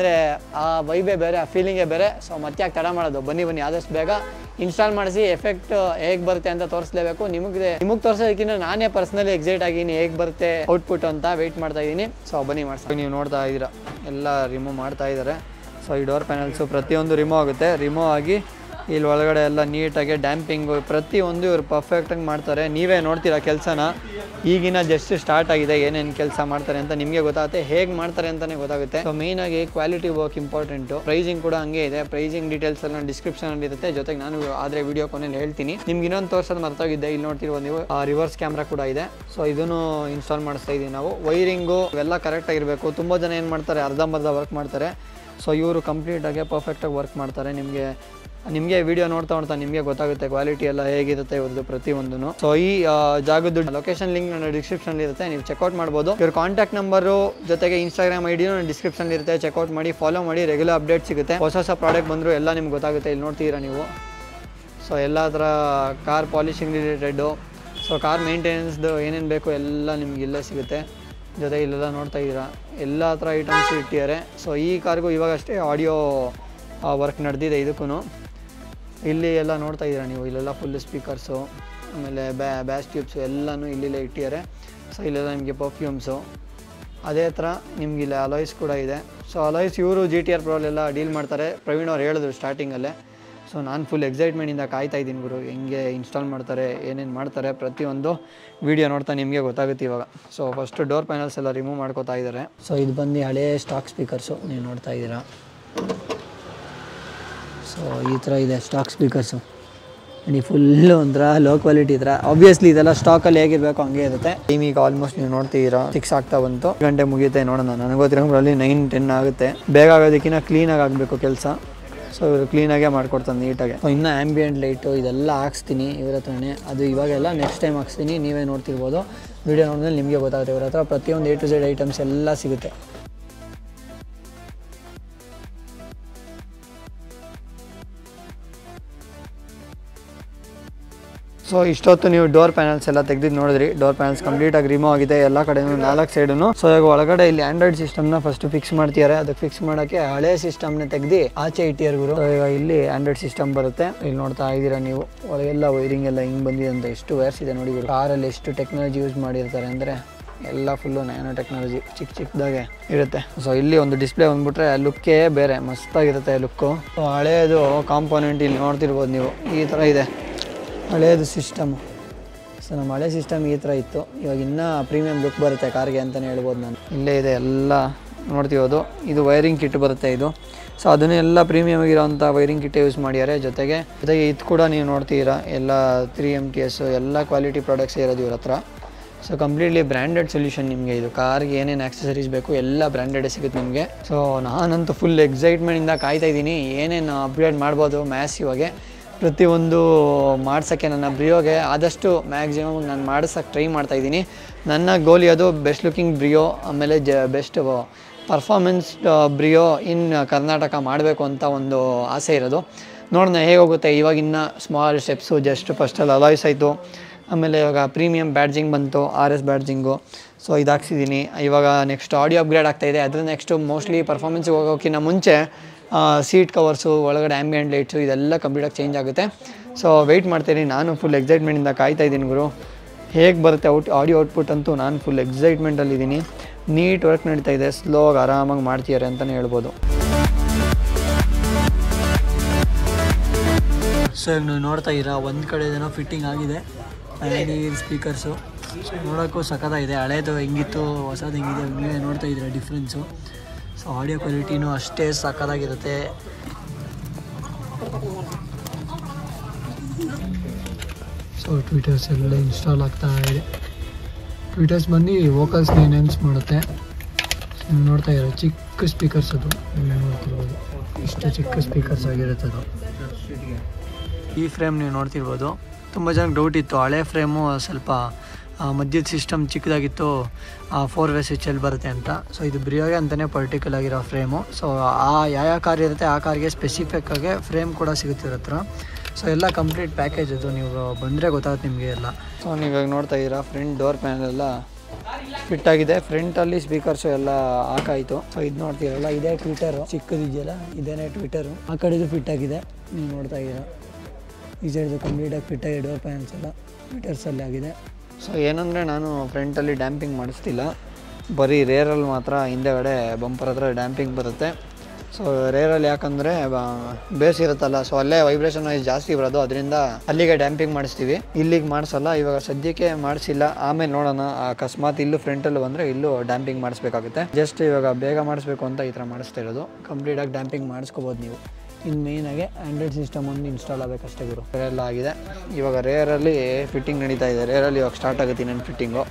Speaker 1: ಯಾಕಂದರೆ ಆ ವೈಬೇ ಬೇರೆ ಆ ಫೀಲಿಂಗೇ ಬೇರೆ ಸೊ ಮತ್ತೆ ಯಾಕೆ ತಡ ಮಾಡೋದು ಬನ್ನಿ ಬನ್ನಿ ಆದಷ್ಟು ಬೇಗ ಇನ್ಸ್ಟಾಲ್ ಮಾಡಿಸಿ ಎಫೆಕ್ಟ್ ಹೇಗೆ ಬರುತ್ತೆ ಅಂತ ತೋರಿಸ್ಲೇಬೇಕು ನಿಮಗೆ ನಿಮಗೆ ತೋರಿಸೋದಕ್ಕಿಂತ ನಾನೇ ಪರ್ಸ್ನಲಿ ಎಕ್ಸೈಟ್ ಆಗಿನಿ ಹೇಗೆ ಬರುತ್ತೆ ಔಟ್ಪುಟ್ ಅಂತ ವೆಯ್ಟ್ ಮಾಡ್ತಾ ಇದ್ದೀನಿ ಸೊ ಬನ್ನಿ ಮಾಡ್ಸಿ ನೀವು ನೋಡ್ತಾ ಇದ್ದೀರಾ ಎಲ್ಲ ರಿಮೂವ್ ಮಾಡ್ತಾ ಇದ್ದಾರೆ ಸೊ ಈ ಡೋರ್ ಪ್ಯಾನಲ್ಸು ಪ್ರತಿಯೊಂದು ರಿಮೂವ್ ಆಗುತ್ತೆ ರಿಮೂವ್ ಆಗಿ ಇಲ್ಲಿ ಒಳಗಡೆ ಎಲ್ಲ ನೀಟಾಗಿ ಡ್ಯಾಂಪಿಂಗು ಪ್ರತಿಯೊಂದು ಇವ್ರು ಪರ್ಫೆಕ್ಟಾಗಿ ಮಾಡ್ತಾರೆ ನೀವೇ ನೋಡ್ತೀರಾ ಕೆಲಸನ ಈಗಿನ ಜಸ್ಟ್ ಸ್ಟಾರ್ಟ್ ಆಗಿದೆ ಏನೇನು ಕೆಲಸ ಮಾಡ್ತಾರೆ ಅಂತ ನಿಮಗೆ ಗೊತ್ತಾಗುತ್ತೆ ಹೇಗೆ ಮಾಡ್ತಾರೆ ಅಂತಲೇ ಗೊತ್ತಾಗುತ್ತೆ ಸೊ ಮೇಯ್ನಾಗಿ ಕ್ವಾಲಿಟಿ ವರ್ಕ್ ಇಂಪಾರ್ಟೆಂಟು ಪ್ರೈಸಿಂಗ್ ಕೂಡ ಹಂಗೆ ಇದೆ ಪ್ರೈಸಿಂಗ್ ಡೀಟೇಲ್ಸ್ ಎಲ್ಲ ಡಿಸ್ಕ್ರಿಪ್ಷನಲ್ಲಿ ಇರುತ್ತೆ ಜೊತೆಗೆ ನಾನು ಆದರೆ ವಿಡಿಯೋ ಕೊನೆಯಲ್ಲಿ ಹೇಳ್ತೀನಿ ನಿಮ್ಗೆ ಇನ್ನೊಂದು ತೋರ್ಸೋದು ಮರ್ತೋಗಿದ್ದೆ ಇಲ್ಲಿ ನೋಡ್ತಿರ್ಬೋದು ನೀವು ರಿವರ್ಸ್ ಕ್ಯಾಮ್ರಾ ಕೂಡ ಇದೆ ಸೊ ಇದನ್ನು ಇನ್ಸ್ಟಾಲ್ ಮಾಡಿಸ್ತಾ ಇದ್ದೀವಿ ನಾವು ವೈರಿಂಗು ಇವೆಲ್ಲ ಕರೆಕ್ಟಾಗಿರಬೇಕು ತುಂಬ ಜನ ಏನು ಮಾಡ್ತಾರೆ ಅರ್ಧಂಬರ್ಧ ವರ್ಕ್ ಮಾಡ್ತಾರೆ ಸೊ ಇವರು ಕಂಪ್ಲೀಟಾಗಿ ಪರ್ಫೆಕ್ಟಾಗಿ ವರ್ಕ್ ಮಾಡ್ತಾರೆ ನಿಮಗೆ ನಿಮಗೆ ವಿಡಿಯೋ ನೋಡ್ತಾ ನೋಡ್ತಾ ನಿಮಗೆ ಗೊತ್ತಾಗುತ್ತೆ ಕ್ವಾಲಿಟಿ ಎಲ್ಲ ಹೇಗಿರುತ್ತೆ ಇವ್ರದ್ದು ಪ್ರತಿಯೊಂದು ಸೊ ಈ ಆ, ಜಾಗದ್ದು ಲೊಕೇಶನ್ ಲಿಂಕ್ ನನ್ನ ಡಿಸ್ಕ್ರಿಪ್ಷನ್ ಇರುತ್ತೆ ನೀವು ಚೆಕ್ಔಟ್ ಮಾಡ್ಬೋದು ಇವ್ರ ಕಾಂಟ್ಯಾಕ್ಟ್ ನಂಬರು ಜೊತೆಗೆ ಇನ್ಸ್ಟಾಗ್ರಾಮ್ ಐ ಡಿನೂ ಡಿಸ್ಕ್ರಿಪ್ಷನ್ ಇರುತ್ತೆ ಚೆಕ್ಔಟ್ ಮಾಡಿ ಫಾಲೋ ಮಾಡಿ ರೆಗ್ಯುಲರ್ ಅಪ್ಡೇಟ್ ಸಿಗುತ್ತೆ ಹೊಸ ಹೊಸ ಪ್ರಾಡಕ್ಟ್ ಬಂದರೂ ಎಲ್ಲ ನಿಮ್ಗೆ ಗೊತ್ತಾಗುತ್ತೆ ಇಲ್ಲಿ ನೋಡ್ತೀರಾ ನೀವು ಸೊ ಎಲ್ಲ ಥರ ಕಾರ್ ಪಾಲಿಶಿಂಗ್ ರಿಲೇಟೆಡ್ಡು ಸೊ ಕಾರ್ ಮೇಂಟೆನೆನ್ಸ್ದು ಏನೇನು ಬೇಕು ಎಲ್ಲ ನಿಮ್ಗೆ ಇಲ್ಲೇ ಸಿಗುತ್ತೆ ಜೊತೆ ಇಲ್ಲೆಲ್ಲ ನೋಡ್ತಾ ಇದ್ದೀರಾ ಎಲ್ಲ ಥರ ಐಟಮ್ಸ್ ಇಟ್ಟಿದ್ದಾರೆ ಸೊ ಈ ಕಾರ್ಗೂ ಇವಾಗಷ್ಟೇ ಆಡಿಯೋ ವರ್ಕ್ ನಡೆದಿದೆ ಇದಕ್ಕೂ ಇಲ್ಲಿ ಎಲ್ಲ ನೋಡ್ತಾ ಇದ್ದೀರಾ ನೀವು ಇಲ್ಲೆಲ್ಲ ಫುಲ್ ಸ್ಪೀಕರ್ಸು ಆಮೇಲೆ ಬ್ಯಾ ಬ್ಯಾಸ್ ಟ್ಯೂಬ್ಸು ಎಲ್ಲನೂ ಇಲ್ಲಿಲ್ಲೇ ಇಟ್ಟಿದ್ದಾರೆ ಸೊ ಇಲ್ಲೆಲ್ಲ ನಿಮಗೆ ಪರ್ಫ್ಯೂಮ್ಸು ಅದೇ ಥರ ನಿಮ್ಗೆ ಇಲ್ಲಿ ಅಲಾಯ್ಸ್ ಕೂಡ ಇದೆ ಸೊ ಅಲಾಯ್ಸ್ ಇವರು ಜಿ ಟಿ ಆರ್ ಪ್ರೋಲೆಲ್ಲ ಡೀಲ್ ಮಾಡ್ತಾರೆ ಪ್ರವೀಣ್ ಅವ್ರು ಹೇಳಿದ್ರು ಸ್ಟಾರ್ಟಿಂಗಲ್ಲೇ ಸೊ ನಾನು ಫುಲ್ ಎಕ್ಸೈಟ್ಮೆಂಟಿಂದ ಕಾಯ್ತಾ ಇದ್ದೀನಿ ಗುರು ಹೆಂಗೆ ಇನ್ಸ್ಟಾಲ್ ಮಾಡ್ತಾರೆ ಏನೇನು ಮಾಡ್ತಾರೆ ಪ್ರತಿಯೊಂದು ವೀಡಿಯೋ ನೋಡ್ತಾ ನಿಮಗೆ ಗೊತ್ತಾಗುತ್ತೆ ಇವಾಗ ಸೊ ಫಸ್ಟು ಡೋರ್ ಪ್ಯಾನಲ್ಸ್ ಎಲ್ಲ ರಿಮೂವ್ ಮಾಡ್ಕೋತಾ ಇದ್ದಾರೆ ಸೊ ಇದು ಬಂದು ಹಳೇ ಸ್ಟಾಕ್ ಸ್ಪೀಕರ್ಸು ನೀವು ನೋಡ್ತಾ ಇದ್ದೀರಾ ಸೊ ಈ ಥರ ಇದೆ ಸ್ಟಾಕ್ ಸ್ಪೀಕರ್ಸು ನೋಡಿ ಫುಲ್ ಒಂಥರ ಲೋ ಕ್ವಾಲಿಟಿ ಇದ್ರೆ ಆಬ್ವಿಯಸ್ಲಿ ಇದೆಲ್ಲ ಸ್ಟಾಕಲ್ಲಿ ಹೇಗಿರಬೇಕು ಹಂಗೆ ಇರುತ್ತೆ ಟೈಮ್ ಈಗ ಆಲ್ಮೋಸ್ಟ್ ನೀವು ನೋಡ್ತೀರಾ ಸಿಕ್ಸ್ ಆಗ್ತಾ ಬಂತು ಗಂಟೆ ಮುಗಿಯುತ್ತೆ ನೋಡೋಣ ನನಗೆ ಗೊತ್ತಿರೋದ್ರಲ್ಲಿ ನೈನ್ ಟೆನ್ ಆಗುತ್ತೆ ಬೇಗ ಆಗೋದಕ್ಕಿಂತ ಕ್ಲೀನಾಗಿ ಆಗಬೇಕು ಕೆಲಸ ಸೊ ಇವರು ಕ್ಲೀನಾಗೇ ಮಾಡ್ಕೊಡ್ತಾನೆ ನೀಟಾಗಿ ಸೊ ಇನ್ನು ಆ್ಯಂಬಿಯೆಂಟ್ ಲೈಟು ಇದೆಲ್ಲ ಹಾಕ್ಸ್ತೀನಿ ಇವ್ರ ಹತ್ರನೇ ಅದು ಇವಾಗೆಲ್ಲ ನೆಕ್ಸ್ಟ್ ಟೈಮ್ ಹಾಕ್ಸ್ತೀನಿ ನೀವೇ ನೋಡ್ತಿರ್ಬೋದು ವಿಡಿಯೋ ನೋಡಿದ್ರೆ ನಿಮಗೆ ಗೊತ್ತಾಗುತ್ತೆ ಇವ್ರ ಹತ್ರ ಪ್ರತಿಯೊಂದು ಎ ಟು ಝೆಡ್ ಐಟಮ್ಸ್ ಎಲ್ಲ ಸಿಗುತ್ತೆ ಸೊ ಇಷ್ಟೊತ್ತು ನೀವು ಡೋರ್ ಪ್ಯಾನಲ್ಸ್ ಎಲ್ಲ ತೆಗೆದಿದ್ದು ನೋಡಿದ್ರಿ ಡೋರ್ ಪ್ಯಾನಲ್ಸ್ ಕಂಪ್ಲೀಟ್ ಆಗಿ ರಿಮೂವ್ ಆಗಿದೆ ಎಲ್ಲ ಕಡೆನೂ ನಾಲ್ಕು ಸೈಡನ್ನು ಸೊ ಈಗ ಒಳಗಡೆ ಇಲ್ಲಿ ಆಂಡ್ರಾಯ್ಡ್ ಸಿಸ್ಟಮ್ನ ಫಸ್ಟ್ ಫಿಕ್ಸ್ ಮಾಡ್ತಿದ್ದಾರೆ ಅದಕ್ಕೆ ಫಿಕ್ಸ್ ಮಾಡೋಕ್ಕೆ ಹಳೆ ಸಿಸ್ಟಮ್ನ ತೆಗ್ದು ಆಚೆ ಇಟ್ಟಿದ್ದಾರೆ ಗುರು So ಈಗ ಇಲ್ಲಿ ಆಂಡ್ರಾಯ್ಡ್ ಸಿಸ್ಟಮ್ ಬರುತ್ತೆ ಇಲ್ಲಿ ನೋಡ್ತಾ ಇದ್ದೀರಾ ನೀವು ಒಳಗೆಲ್ಲ ವೈರಿಂಗ್ ಎಲ್ಲ ಹಿಂಗೆ ಬಂದಿದೆ ಅಂತ ಎಷ್ಟು ವೈರ್ಸ್ ಇದೆ ನೋಡಿ ಗುರು ಕಾರಲ್ಲಿ ಎಷ್ಟು ಟೆಕ್ನಾಲಜಿ ಯೂಸ್ ಮಾಡಿರ್ತಾರೆ ಅಂದರೆ ಎಲ್ಲ ಫುಲ್ಲು ನ್ಯಾನೋ ಟೆಕ್ನಾಲಜಿ ಚಿಕ್ಕ ಚಿಕ್ಕದಾಗೆ ಇರುತ್ತೆ ಸೊ ಇಲ್ಲಿ ಒಂದು ಡಿಸ್ಪ್ಲೇ ಬಂದ್ಬಿಟ್ರೆ ಲುಕ್ಕೇ ಬೇರೆ ಮಸ್ತಾಗಿರುತ್ತೆ ಲುಕ್ಕು ಸೊ ಹಳೇದು ಕಾಂಪೋನೆಂಟ್ ಇಲ್ಲಿ ನೋಡ್ತಿರ್ಬೋದು ನೀವು ಈ ಥರ ಇದೆ ಹಳೇದು ಸಿಸ್ಟಮು ಸೊ ನಮ್ಮ ಹಳೆ ಸಿಸ್ಟಮ್ ಈ ಥರ ಇತ್ತು ಇವಾಗ ಇನ್ನೂ ಪ್ರೀಮಿಯಂ ಲುಕ್ ಬರುತ್ತೆ ಕಾರ್ಗೆ ಅಂತಲೇ ಹೇಳ್ಬೋದು ನಾನು ಇಲ್ಲೇ ಇದೆ ಎಲ್ಲ ನೋಡ್ತಿರೋದು ಇದು ವೈರಿಂಗ್ ಕಿಟ್ ಬರುತ್ತೆ ಇದು ಸೊ ಅದನ್ನೆಲ್ಲ ಪ್ರೀಮಿಯಮ್ ಆಗಿರೋಂಥ ವೈರಿಂಗ್ ಕಿಟ್ ಯೂಸ್ ಮಾಡ್ಯಾರೆ ಜೊತೆಗೆ ಜೊತೆಗೆ ಇದು ಕೂಡ ನೀವು ನೋಡ್ತೀರಾ ಎಲ್ಲ ತ್ರೀ ಎಮ್ ಟಿ ಎಸ್ ಎಲ್ಲ ಕ್ವಾಲಿಟಿ ಪ್ರಾಡಕ್ಟ್ಸ್ ಇರೋದು ಇವ್ರ ಹತ್ರ ಸೊ ಕಂಪ್ಲೀಟ್ಲಿ ಬ್ರ್ಯಾಂಡೆಡ್ ಸೊಲ್ಯೂಷನ್ ನಿಮಗೆ ಇದು ಕಾರ್ಗೆ ಏನೇನು ಆಕ್ಸೆಸರೀಸ್ ಬೇಕು ಎಲ್ಲ ಬ್ರ್ಯಾಂಡೆಡೇ ಸಿಗುತ್ತೆ ನಿಮಗೆ ಸೊ ನಾನಂತೂ ಫುಲ್ ಎಕ್ಸೈಟ್ಮೆಂಟಿಂದ ಕಾಯ್ತಾ ಇದ್ದೀನಿ ಏನೇನು ಅಪ್ಗ್ರೇಡ್ ಮಾಡ್ಬೋದು ಮ್ಯಾಸಿವಾಗೆ ಪ್ರತಿಯೊಂದು ಮಾಡ್ಸೋಕ್ಕೆ ನನ್ನ ಬ್ರಿಯೋಗೆ ಆದಷ್ಟು ಮ್ಯಾಕ್ಸಿಮಮ್ ನಾನು ಮಾಡಿಸೋಕ್ಕೆ ಟ್ರೈ ಮಾಡ್ತಾ ಇದ್ದೀನಿ ನನ್ನ ಗೋಲಿ ಅದು ಬೆಸ್ಟ್ ಲುಕಿಂಗ್ ಬ್ರಿಯೋ ಆಮೇಲೆ the best performance Brio in Karnataka ಮಾಡಬೇಕು ಅಂತ ಒಂದು ಆಸೆ ಇರೋದು ನೋಡೋಣ ಹೇಗೆ ಹೋಗುತ್ತೆ ಇವಾಗಿನ್ನ ಸ್ಮಾಲ್ ಸ್ಟೆಪ್ಸು ಜಸ್ಟ್ ಫಸ್ಟಲ್ಲಿ ಅಲಾಯ್ಸ್ ಆಯಿತು ಆಮೇಲೆ ಇವಾಗ ಪ್ರೀಮಿಯಂ ಬ್ಯಾಡ್ಜಿಂಗ್ ಬಂತು ಆರ್ ಎಸ್ ಬ್ಯಾಡ್ಜಿಂಗು ಸೊ ಇದು ಹಾಕ್ಸಿದ್ದೀನಿ ಇವಾಗ ನೆಕ್ಸ್ಟ್ ಆಡಿಯೋ ಅಪ್ಗ್ರೇಡ್ ಆಗ್ತಾಯಿದೆ ಅದ್ರ ನೆಕ್ಸ್ಟು ಮೋಸ್ಟ್ಲಿ ಪರ್ಫಾರ್ಮೆನ್ಸ್ಗೆ ಹೋಗೋಕ್ಕಿಂತ ಮುಂಚೆ ಸೀಟ್ ಕವರ್ಸು ಒಳಗಡೆ ಆ್ಯಂಬಿಯೆಂಟ್ ಲೈಟ್ಸು ಇದೆಲ್ಲ ಕಂಪ್ಲೀಟಾಗಿ ಚೇಂಜ್ ಆಗುತ್ತೆ ಸೊ ವೆಯ್ಟ್ ಮಾಡ್ತೀನಿ ನಾನು ಫುಲ್ ಎಕ್ಸೈಟ್ಮೆಂಟಿಂದ ಕಾಯ್ತಾ ಇದ್ದೀನಿ ಗುರು ಹೇಗೆ ಬರುತ್ತೆ ಔಟ್ ಆಡಿಯೋ ಔಟ್ಪುಟ್ ಅಂತೂ ನಾನು ಫುಲ್ ಎಕ್ಸೈಟ್ಮೆಂಟಲ್ಲಿದ್ದೀನಿ ನೀಟ್ ವರ್ಕ್ ನಡೀತಾ ಇದೆ ಸ್ಲೋಗಿ ಆರಾಮಾಗಿ ಮಾಡ್ತಿದ್ದಾರೆ ಅಂತಲೇ ಹೇಳ್ಬೋದು ಸೊ ಈಗ ನೀವು ನೋಡ್ತಾ ಇದ್ದೀರಾ ಒಂದು ಕಡೆ ಏನೋ ಫಿಟ್ಟಿಂಗ್ ಆಗಿದೆ ಪ್ಯಾನೀರ್ ಸ್ಪೀಕರ್ಸು ಸೊ ನೋಡೋಕ್ಕೂ ಸಖತ್ತಾಗಿದೆ ಹಳೇದು ಹೆಂಗಿತ್ತು ಹೊಸದು ಹೆಂಗಿದೆ ನೀವೇ ನೋಡ್ತಾ ಇದ್ದೀರಾ ಡಿಫ್ರೆನ್ಸು ಸೊ ಆಡಿಯೋ ಕ್ವಾಲಿಟಿನೂ ಅಷ್ಟೇ ಸಖತ್ತಾಗಿರುತ್ತೆ ಸೊ ಟ್ವಿಟರ್ಸ್ ಎಲ್ಲ ಇನ್ಸ್ಟಾಲ್ ಆಗ್ತಾ ಇದೆ ಟ್ವಿಟರ್ಸ್ ಬಂದು ವೋಕಲ್ಸ್ನ ಎನ್ಹ್ಯಾನ್ಸ್ ಮಾಡುತ್ತೆ ನೀವು ನೋಡ್ತಾ ಇರೋ ಚಿಕ್ಕ ಸ್ಪೀಕರ್ಸ್ ಅದು ನೀವು ನೋಡ್ತಿರ್ಬೋದು ಇಷ್ಟು ಚಿಕ್ಕ ಸ್ಪೀಕರ್ಸ್ ಆಗಿರುತ್ತೆ ಅದು ಈ ಫ್ರೇಮ್ ನೀವು ನೋಡ್ತಿರ್ಬೋದು ತುಂಬ ಜನಕ್ಕೆ ಡೌಟ್ ಇತ್ತು ಹಳೆ ಫ್ರೇಮು ಸ್ವಲ್ಪ ಆ, ಮಧ್ಯದ ಸಿಸ್ಟಮ್ ಚಿಕ್ಕದಾಗಿತ್ತು ಫೋರ್ ವೇ ಸ್ವಿಚಲ್ಲಿ ಬರುತ್ತೆ ಅಂತ ಸೊ ಇದು ಬ್ರಿಯೋಗೆ ಅಂತಲೇ ಪರ್ಟಿಕ್ಯುಲರ್ ಆಗಿರೋ ಫ್ರೇಮು ಸೊ ಆ ಯಾವ ಯಾವ ಕಾರ್ ಇರುತ್ತೆ ಆ ಕಾರ್ಗೆ ಸ್ಪೆಸಿಫಿಕ್ ಆಗಿ ಫ್ರೇಮ್ ಕೂಡ ಸಿಗುತ್ತೆ ಇವ್ರ ಹತ್ರ ಸೊ ಎಲ್ಲ ಕಂಪ್ಲೀಟ್ ಪ್ಯಾಕೇಜ್ ಅದು ನೀವು ಬಂದರೆ ಗೊತ್ತಾಗುತ್ತೆ ನಿಮಗೆ ಎಲ್ಲ ಸೊ ನೀವಾಗ ನೋಡ್ತಾ ಇದ್ದೀರಾ ಫ್ರಂಟ್ ಡೋರ್ ಪ್ಯಾನಲ್ ಎಲ್ಲ ಫಿಟ್ ಆಗಿದೆ ಫ್ರಂಟಲ್ಲಿ ಸ್ಪೀಕರ್ಸು ಎಲ್ಲ ಹಾಕಾಯಿತು ಸೊ ಇದು ನೋಡ್ತೀರಲ್ಲ ಇದೇ ಟ್ವಿಟರು ಚಿಕ್ಕದಿದೆಯಲ್ಲ ಇದೇನೇ ಟ್ವಿಟರು ಆ ಕಡೆದು ಫಿಟ್ ಆಗಿದೆ ನೀವು ನೋಡ್ತಾ ಇದ್ದೀರಾ ಈ ಸೈಡ್ದು ಕಂಪ್ಲೀಟಾಗಿ ಫಿಟ್ ಆಗಿ ಡೋರ್ ಪ್ಯಾನ್ಸ್ ಎಲ್ಲ ಟ್ವಿಟರ್ಸಲ್ಲಿ ಆಗಿದೆ ಸೊ ಏನಂದರೆ ನಾನು ಫ್ರಂಟಲ್ಲಿ ಡ್ಯಾಂಪಿಂಗ್ ಮಾಡಿಸ್ತಿಲ್ಲ ಬರೀ ರೇರಲ್ಲಿ ಮಾತ್ರ ಹಿಂದೆಗಡೆ ಬಂಪರ್ ಹತ್ರ ಡ್ಯಾಂಪಿಂಗ್ ಬರುತ್ತೆ ಸೊ ರೇರಲ್ಲಿ ಯಾಕಂದರೆ ಬೇಸ್ ಇರುತ್ತಲ್ಲ ಸೊ ಅಲ್ಲೇ ವೈಬ್ರೇಷನ್ ವಾಯ್ಸ್ ಜಾಸ್ತಿ ಬರೋದು ಅದರಿಂದ ಅಲ್ಲಿಗೆ ಡ್ಯಾಂಪಿಂಗ್ ಮಾಡಿಸ್ತೀವಿ ಇಲ್ಲಿಗೆ ಮಾಡಿಸಲ್ಲ ಇವಾಗ ಸದ್ಯಕ್ಕೆ ಮಾಡಿಸಿಲ್ಲ ಆಮೇಲೆ ನೋಡೋಣ ಅಕಸ್ಮಾತ್ ಇಲ್ಲೂ ಫ್ರಂಟಲ್ಲಿ ಬಂದರೆ ಇಲ್ಲೂ ಡ್ಯಾಂಪಿಂಗ್ ಮಾಡಿಸ್ಬೇಕಾಗುತ್ತೆ ಜಸ್ಟ್ ಇವಾಗ ಬೇಗ ಮಾಡಿಸ್ಬೇಕು ಅಂತ ಈ ಥರ ಮಾಡಿಸ್ತಾ ಇರೋದು ಕಂಪ್ಲೀಟಾಗಿ ಡ್ಯಾಂಪಿಂಗ್ ಮಾಡಿಸ್ಕೋಬೋದು ನೀವು ಇನ್ನು ಮೇಯ್ನಾಗಿ ಆ್ಯಂಡ್ರಾಯ್ಡ್ ಸಿಸ್ಟಮ್ ಒಂದು ಇನ್ಸ್ಟಾಲ್ ಆಗಬೇಕಷ್ಟೇ ಗುರು ಎಲ್ಲ ಆಗಿದೆ ಇವಾಗ ರೇರಲ್ಲಿ ಫಿಟ್ಟಿಂಗ್ ನಡೀತಾ ಇದೆ ರೇರಲ್ಲಿ ಇವಾಗ ಸ್ಟಾರ್ಟ್ ಆಗುತ್ತೆ ನನ್ನ ಫಿಟ್ಟಿಂಗು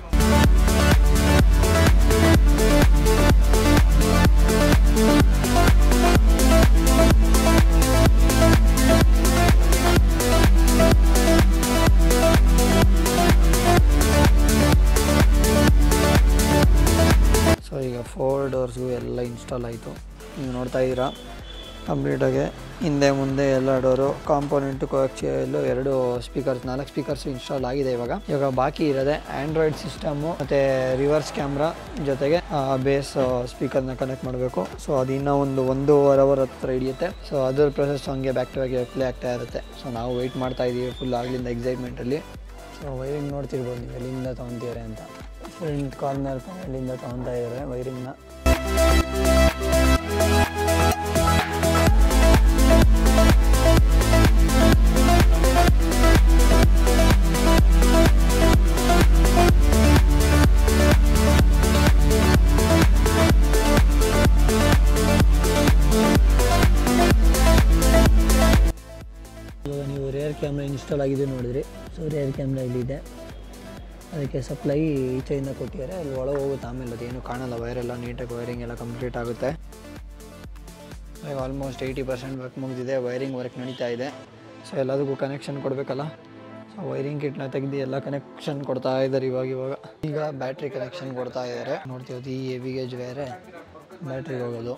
Speaker 1: ಸೊ ಈಗ ಫೋರ್ ಡೋರ್ಸ್ಗೂ ಎಲ್ಲ ಇನ್ಸ್ಟಾಲ್ ಆಯಿತು ನೀವು ನೋಡ್ತಾ ಇದ್ದೀರಾ ಕಂಪ್ಲೀಟಾಗಿ ಹಿಂದೆ ಮುಂದೆ ಎಲ್ಲ ಡೋರು ಕಾಂಪೋನೆಂಟು ಕೋಆಕ್ಸಿಯಲ್ಲು ಎರಡು ಸ್ಪೀಕರ್ಸ್ ನಾಲ್ಕು ಸ್ಪೀಕರ್ಸ್ ಇನ್ಸ್ಟಾಲ್ ಆಗಿದೆ ಇವಾಗ ಇವಾಗ ಬಾಕಿ ಇರೋದೆ ಆ್ಯಂಡ್ರಾಯ್ಡ್ ಸಿಸ್ಟಮು ಮತ್ತು ರಿವರ್ಸ್ ಕ್ಯಾಮ್ರಾ ಜೊತೆಗೆ ಬೇಸ್ ಸ್ಪೀಕರ್ನ ಕನೆಕ್ಟ್ ಮಾಡಬೇಕು ಸೊ ಅದು ಇನ್ನೂ ಒಂದು ಒಂದೂವರೆ ಅವರ್ ಹತ್ರ ಹಿಡಿಯುತ್ತೆ ಸೊ ಅದರ ಪ್ರೊಸೆಸ್ ಹಂಗೆ ಬ್ಯಾಕ್ ಟು ಬ್ಯಾಕ್ ಪ್ಲೇ ಆಗ್ತಾ ಇರುತ್ತೆ ಸೊ ನಾವು ವೆಯ್ಟ್ ಮಾಡ್ತಾ ಇದ್ದೀವಿ ಫುಲ್ ಆಗ್ಲಿಂದ ಎಕ್ಸೈಟ್ಮೆಂಟಲ್ಲಿ ಸೊ ವೈರಿಂಗ್ ನೋಡ್ತಿರ್ಬೋದು ನೀವು ಎಲ್ಲಿಂದ ತೊಗೊತಿದ್ದಾರೆ ಅಂತ ಫ್ರಂಟ್ ಕಾರ್ನರ್ ಪ್ಯಾನಲಿಂದ ತೊಗೊತಾ ಇದ್ದಾರೆ ವೈರಿಂಗ್ನ ಇವಾಗ ನೀವು ರೇರ್ ಕ್ಯಾಮ್ರಾ ಇನ್ಸ್ಟಾಲ್ ಆಗಿದೆ ನೋಡಿದ್ರಿ ಸೊ ರೇರ್ ಕ್ಯಾಮ್ರಾ ಇಲ್ಲಿದೆ ಅದಕ್ಕೆ ಸಪ್ಲೈ ಈಚೆಯಿಂದ ಕೊಟ್ಟಿದ್ದಾರೆ ಅಲ್ಲಿ ಒಳಗೆ ಹೋಗುತ್ತೆ ಆಮೇಲೆ ಅದೇನು ಕಾಣಲ್ಲ ವೈರೆಲ್ಲ ನೀಟಾಗಿ ವೈರಿಂಗ್ ಎಲ್ಲ ಕಂಪ್ಲೀಟ್ ಆಗುತ್ತೆ ಈಗ ಆಲ್ಮೋಸ್ಟ್ ಏಯ್ಟಿ ಪರ್ಸೆಂಟ್ ವರ್ಕ್ ಮುಗಿದಿದೆ ವೈರಿಂಗ್ ವರ್ಕ್ ನಡೀತಾ ಇದೆ ಸೊ ಎಲ್ಲದಕ್ಕೂ ಕನೆಕ್ಷನ್ ಕೊಡಬೇಕಲ್ಲ ಸೊ ವೈರಿಂಗ್ ಕಿಟ್ನ ತೆಗೆದು ಎಲ್ಲ ಕನೆಕ್ಷನ್ ಕೊಡ್ತಾ ಇದ್ದಾರೆ ಇವಾಗ ಇವಾಗ ಈಗ ಬ್ಯಾಟ್ರಿ ಕನೆಕ್ಷನ್ ಕೊಡ್ತಾ ಇದ್ದಾರೆ ನೋಡ್ತೀವಿ ಈ ಹೆವಿ ಗೇಜ್ ಬೇರೆ ಬ್ಯಾಟ್ರಿಗೆ ಹೋಗೋದು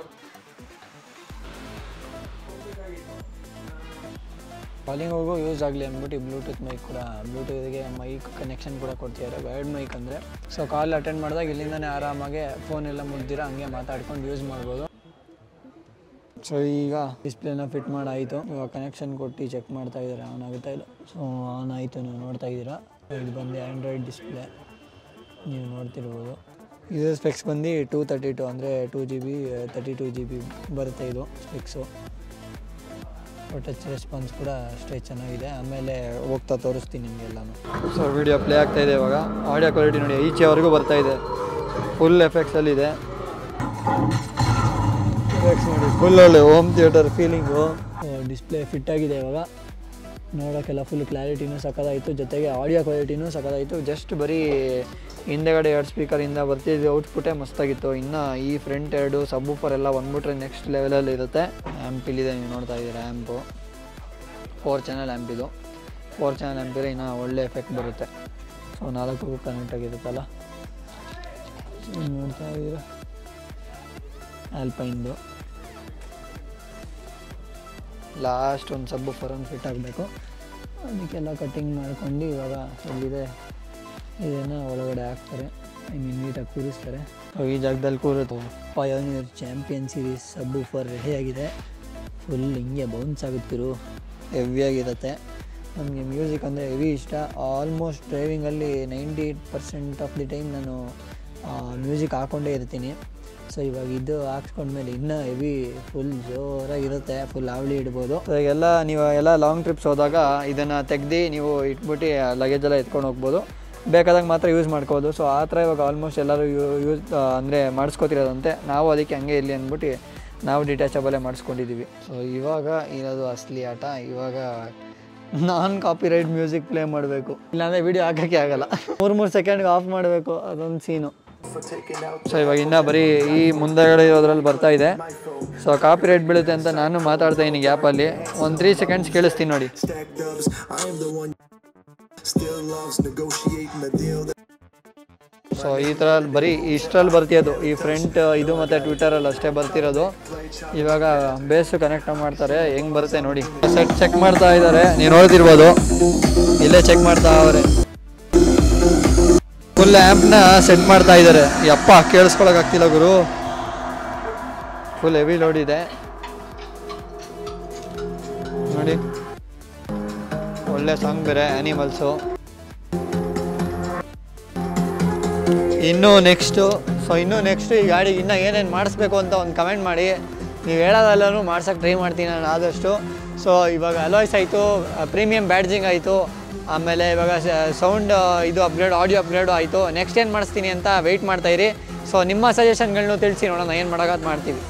Speaker 1: ಕಾಲಿಂಗ್ ಹೋಗೋ ಯೂಸ್ ಆಗಲಿ ಅಂದ್ಬಿಟ್ಟು ಬ್ಲೂಟೂತ್ ಮೈಕ್ ಕೂಡ ಬ್ಲೂಟೂತ್ಗೆ ಮೈಕ್ ಕನೆಕ್ಷನ್ ಕೂಡ ಕೊಡ್ತಿದ್ದಾರೆ ವೈರ್ಡ್ ಮೈಕ್ ಅಂದರೆ ಸೊ ಕಾಲ್ ಅಟೆಂಡ್ ಮಾಡಿದಾಗ ಇಲ್ಲಿಂದನೇ ಆರಾಮಾಗಿ ಫೋನ್ ಎಲ್ಲ ಮುಗ್ದಿರ ಹಂಗೆ ಮಾತಾಡ್ಕೊಂಡು ಯೂಸ್ ಮಾಡ್ಬೋದು ಸೊ ಈಗ ಡಿಸ್ಪ್ಲೇನ ಫಿಟ್ ಮಾಡಾಯಿತು ಇವಾಗ ಕನೆಕ್ಷನ್ ಕೊಟ್ಟು ಚೆಕ್ ಮಾಡ್ತಾ ಇದ್ದಾರೆ ಆನ್ ಆಗುತ್ತಾ ಇಲ್ಲ ಸೊ ಆನ್ ಆಯಿತು ನೀವು ನೋಡ್ತಾ ಇದ್ದೀರಾ ಇದು ಬಂದು ಆ್ಯಂಡ್ರಾಯ್ಡ್ ಡಿಸ್ಪ್ಲೇ ನೀವು ನೋಡ್ತಿರ್ಬೋದು ಇದು ಸ್ಪೆಕ್ಸ್ ಬಂದು ಟೂ ತರ್ಟಿ ಟು ಅಂದರೆ two G B thirty two G B ಬರುತ್ತೆ ಇದು ಸ್ಪೆಕ್ಸು ಟಚ್ ರೆಸ್ಪಾನ್ಸ್ ಕೂಡ ಅಷ್ಟೇ ಚೆನ್ನಾಗಿದೆ ಆಮೇಲೆ ಹೋಗ್ತಾ ತೋರಿಸ್ತೀನಿ ನಿಮಗೆಲ್ಲನೂ ಸೊ ವಿಡಿಯೋ ಪ್ಲೇ ಆಗ್ತಾ ಇದೆ ಇವಾಗ ಆಡಿಯೋ ಕ್ವಾಲಿಟಿ ನೋಡಿ ಈಚೆವರೆಗೂ ಬರ್ತಾ ಇದೆ ಫುಲ್ ಎಫೆಕ್ಟ್ಸಲ್ಲಿದೆ ಎಫೆಕ್ಟ್ಸ್ ನೋಡಿ ಫುಲ್ ಒಳ್ಳೆ home theatre feeling display fit ಆಗಿದೆ ಇವಾಗ ನೋಡೋಕ್ಕೆಲ್ಲ ಫುಲ್ ಕ್ಲಾರಿಟಿನೂ ಸಕ್ಕತ್ತಾಯಿತು ಜೊತೆಗೆ ಆಡಿಯೋ ಕ್ವಾಲಿಟಿನೂ ಸಕ್ಕತ್ತಾಯಿತು ಜಸ್ಟ್ ಬರೀ ಹಿಂದೆಗಡೆ ಎರಡು ಸ್ಪೀಕರಿಂದ ಬರ್ತಿದ್ದು ಔಟ್ಪುಟ್ಟೇ ಮಸ್ತಾಗಿತ್ತು ಇನ್ನು ಈ ಫ್ರಂಟ್ ಎರಡು ಸಬ್ಬೂಫರ್ ಎಲ್ಲ ಬಂದ್ಬಿಟ್ರೆ ನೆಕ್ಸ್ಟ್ ಲೆವೆಲಲ್ಲಿ ಇರುತ್ತೆ ಆ್ಯಂಪ್ ಇಲ್ಲಿದೆ ನೀವು ನೋಡ್ತಾ ಇದ್ದೀರಾ ಆ್ಯಂಪು ಫೋರ್ ಚಾನಲ್ ಆ್ಯಂಪ್ ಇದು ಫೋರ್ ಚಾನಲ್ ಆ್ಯಂಪ್ ಇದ್ರೆ ಇನ್ನೂ ಒಳ್ಳೆ ಎಫೆಕ್ಟ್ ಬರುತ್ತೆ ಸೊ ನಾಲ್ಕು ಕನೆಕ್ಟ್ ಆಗಿರುತ್ತಲ್ಲ ಸೊ ನೋಡ್ತಾ ಇದ್ದೀರಾ ಆಲ್ಪೈನ್ದು ಲಾಸ್ಟ್ ಒಂದು ಸಬ್ಬು ಫರನ್ ಫಿಟ್ ಆಗಬೇಕು ಅದಕ್ಕೆಲ್ಲ ಕಟ್ಟಿಂಗ್ ಮಾಡ್ಕೊಂಡು ಇವಾಗ ಎಲ್ಲಿದೆ ಇದನ್ನು ಒಳಗಡೆ ಹಾಕ್ತಾರೆ ಐ ಮೀನ್ ನೀಟಾಗಿ ಕೂರಿಸ್ತಾರೆ ಸೊ ಈ ಜಾಗದಲ್ಲಿ ಕೂರೋದು Pioneer champion series subwoofer ರೆಡಿಯಾಗಿದೆ ಫುಲ್ ಹಿಂಗೆ ಬೌನ್ಸ್ ಆಗುತ್ತಿರು ಹೆವಿಯಾಗಿರುತ್ತೆ ನನಗೆ ಮ್ಯೂಸಿಕ್ ಅಂದರೆ ಹೆವಿ ಇಷ್ಟ ಆಲ್ಮೋಸ್ಟ್ ಡ್ರೈವಿಂಗಲ್ಲಿ ninety eight percent of the time ನಾನು ಮ್ಯೂಸಿಕ್ ಹಾಕ್ಕೊಂಡೇ ಇರ್ತೀನಿ ಸೊ ಇವಾಗ ಇದು ಹಾಕ್ಸ್ಕೊಂಡ್ಮೇಲೆ ಇನ್ನೂ ಹೆವಿ ಫುಲ್ ಜೋರಾಗಿರುತ್ತೆ ಫುಲ್ ಆವಳಿ ಇಡ್ಬೋದು ಸೊ ಈಗೆಲ್ಲ ನೀವು ಎಲ್ಲ ಲಾಂಗ್ ಟ್ರಿಪ್ಸ್ ಹೋದಾಗ ಇದನ್ನು ತೆಗ್ದು ನೀವು ಇಟ್ಬಿಟ್ಟು ಲಗೇಜ್ ಎಲ್ಲ ಎತ್ಕೊಂಡು ಹೋಗ್ಬೋದು ಬೇಕಾದಾಗ ಮಾತ್ರ ಯೂಸ್ ಮಾಡ್ಕೋಬೋದು ಸೊ ಆ ಥರ ಇವಾಗ ಆಲ್ಮೋಸ್ಟ್ ಎಲ್ಲರೂ ಯೂಸ್ ಅಂದರೆ ಮಾಡಿಸ್ಕೋತಿರೋದಂತೆ ನಾವು ಅದಕ್ಕೆ ಹಂಗೆ ಇಲ್ಲಿ ಅಂದ್ಬಿಟ್ಟು ನಾವು ಡಿಟ್ಯಾಚಬಲೇ ಮಾಡಿಸ್ಕೊಂಡಿದ್ದೀವಿ ಸೊ ಇವಾಗ ಇರೋದು ಅಸಲಿ ಆಟ ಇವಾಗ non copyright music play ಮಾಡಬೇಕು ಇಲ್ಲಾಂದರೆ ವೀಡಿಯೋ ಹಾಕೋಕ್ಕೆ ಆಗಲ್ಲ ಮೂರು ಮೂರು ಸೆಕೆಂಡ್ಗೆ ಆಫ್ ಮಾಡಬೇಕು ಅದೊಂದು ಸೀನು ಸೊ ಇವಾಗ ಇನ್ನೂ ಬರೀ ಈ ಮುಂದೆಗಡೆ ಇರೋದ್ರಲ್ಲಿ ಬರ್ತಾ ಇದೆ ಸೊ ಕಾಪಿ ರೈಟ್ ಬೀಳುತ್ತೆ ಅಂತ ನಾನು ಮಾತಾಡ್ತಾ ಇದ್ದೀನಿ ಗ್ಯಾಪಲ್ಲಿ ಒಂದು ತ್ರೀ ಸೆಕೆಂಡ್ಸ್ ಕೇಳಿಸ್ತೀನಿ ನೋಡಿ
Speaker 4: stack dubs. I am the one still loves negotiating the deal that
Speaker 1: so ಈ ಥರ ಬರೀ ಇಷ್ಟರಲ್ಲಿ ಬರ್ತಿರೋದು ಈ ಫ್ರಂಟ್ ಇದು ಮತ್ತು ಟ್ವಿಟರಲ್ಲಿ ಅಷ್ಟೇ ಬರ್ತಿರೋದು ಇವಾಗ ಬೇಸು ಕನೆಕ್ಟ್ ಮಾಡ್ತಾರೆ ಹೆಂಗ್ ಬರುತ್ತೆ ನೋಡಿ ಸೆಟ್ ಚೆಕ್ ಮಾಡ್ತಾ ಇದ್ದಾರೆ ನೀವು ನೋಡ್ತಿರ್ಬೋದು ಇಲ್ಲೇ ಚೆಕ್ ಮಾಡ್ತಾ ಅವ್ರೆ ಫುಲ್ ಫುಲ್ ಆ್ಯಂಪ್ನ ಸೆಟ್ ಮಾಡ್ತಾ ಇದ್ದಾರೆ ಯಪ್ಪ ಕೇಳಿಸ್ಕೊಳಕ್ಕಾಗ್ತಿಲ್ಲ ಗುರು ಫುಲ್ ಹೆವಿ ಲೋಡ್ ಇದೆ ನೋಡಿ ಒಳ್ಳೆ ಸಾಂಗ್ ಬೇರೆ ಆ್ಯನಿಮಲ್ಸು ಇನ್ನು ನೆಕ್ಸ್ಟು ಸೊ ಇನ್ನು ನೆಕ್ಸ್ಟ್ ಈ ಗಾಡಿಗೆ ಇನ್ನೂ ಏನೇನು ಮಾಡಿಸ್ಬೇಕು ಅಂತ ಒಂದು ಕಮೆಂಟ್ ಮಾಡಿ ನೀವು ಹೇಳೋದೆಲ್ಲನೂ ಮಾಡ್ಸೋಕ್ಕೆ ಟ್ರೈ ಮಾಡ್ತೀನಿ ನಾನು ಆದಷ್ಟು ಸೊ ಇವಾಗ ಅಲಾಯ್ಸ್ ಆಯಿತು ಪ್ರೀಮಿಯಂ ಬ್ಯಾಡ್ಜಿಂಗ್ ಆಯಿತು ಆಮೇಲೆ ಇವಾಗ ಸೌಂಡ್ ಇದು ಅಪ್ಗ್ರೇಡ್ ಆಡಿಯೋ ಅಪ್ಗ್ರೇಡು ಆಯಿತು ನೆಕ್ಸ್ಟ್ ಏನು ಮಾಡಿಸ್ತೀನಿ ಅಂತ ವೆಯ್ಟ್ ಮಾಡ್ತಾಯಿರಿ ಸೊ ನಿಮ್ಮ ಸಜೆಷನ್ಗಳನ್ನೂ ತಿಳಿಸಿ ನೋಡೋಣ ಏನು ಮಾಡೋದು ಮಾಡ್ತೀವಿ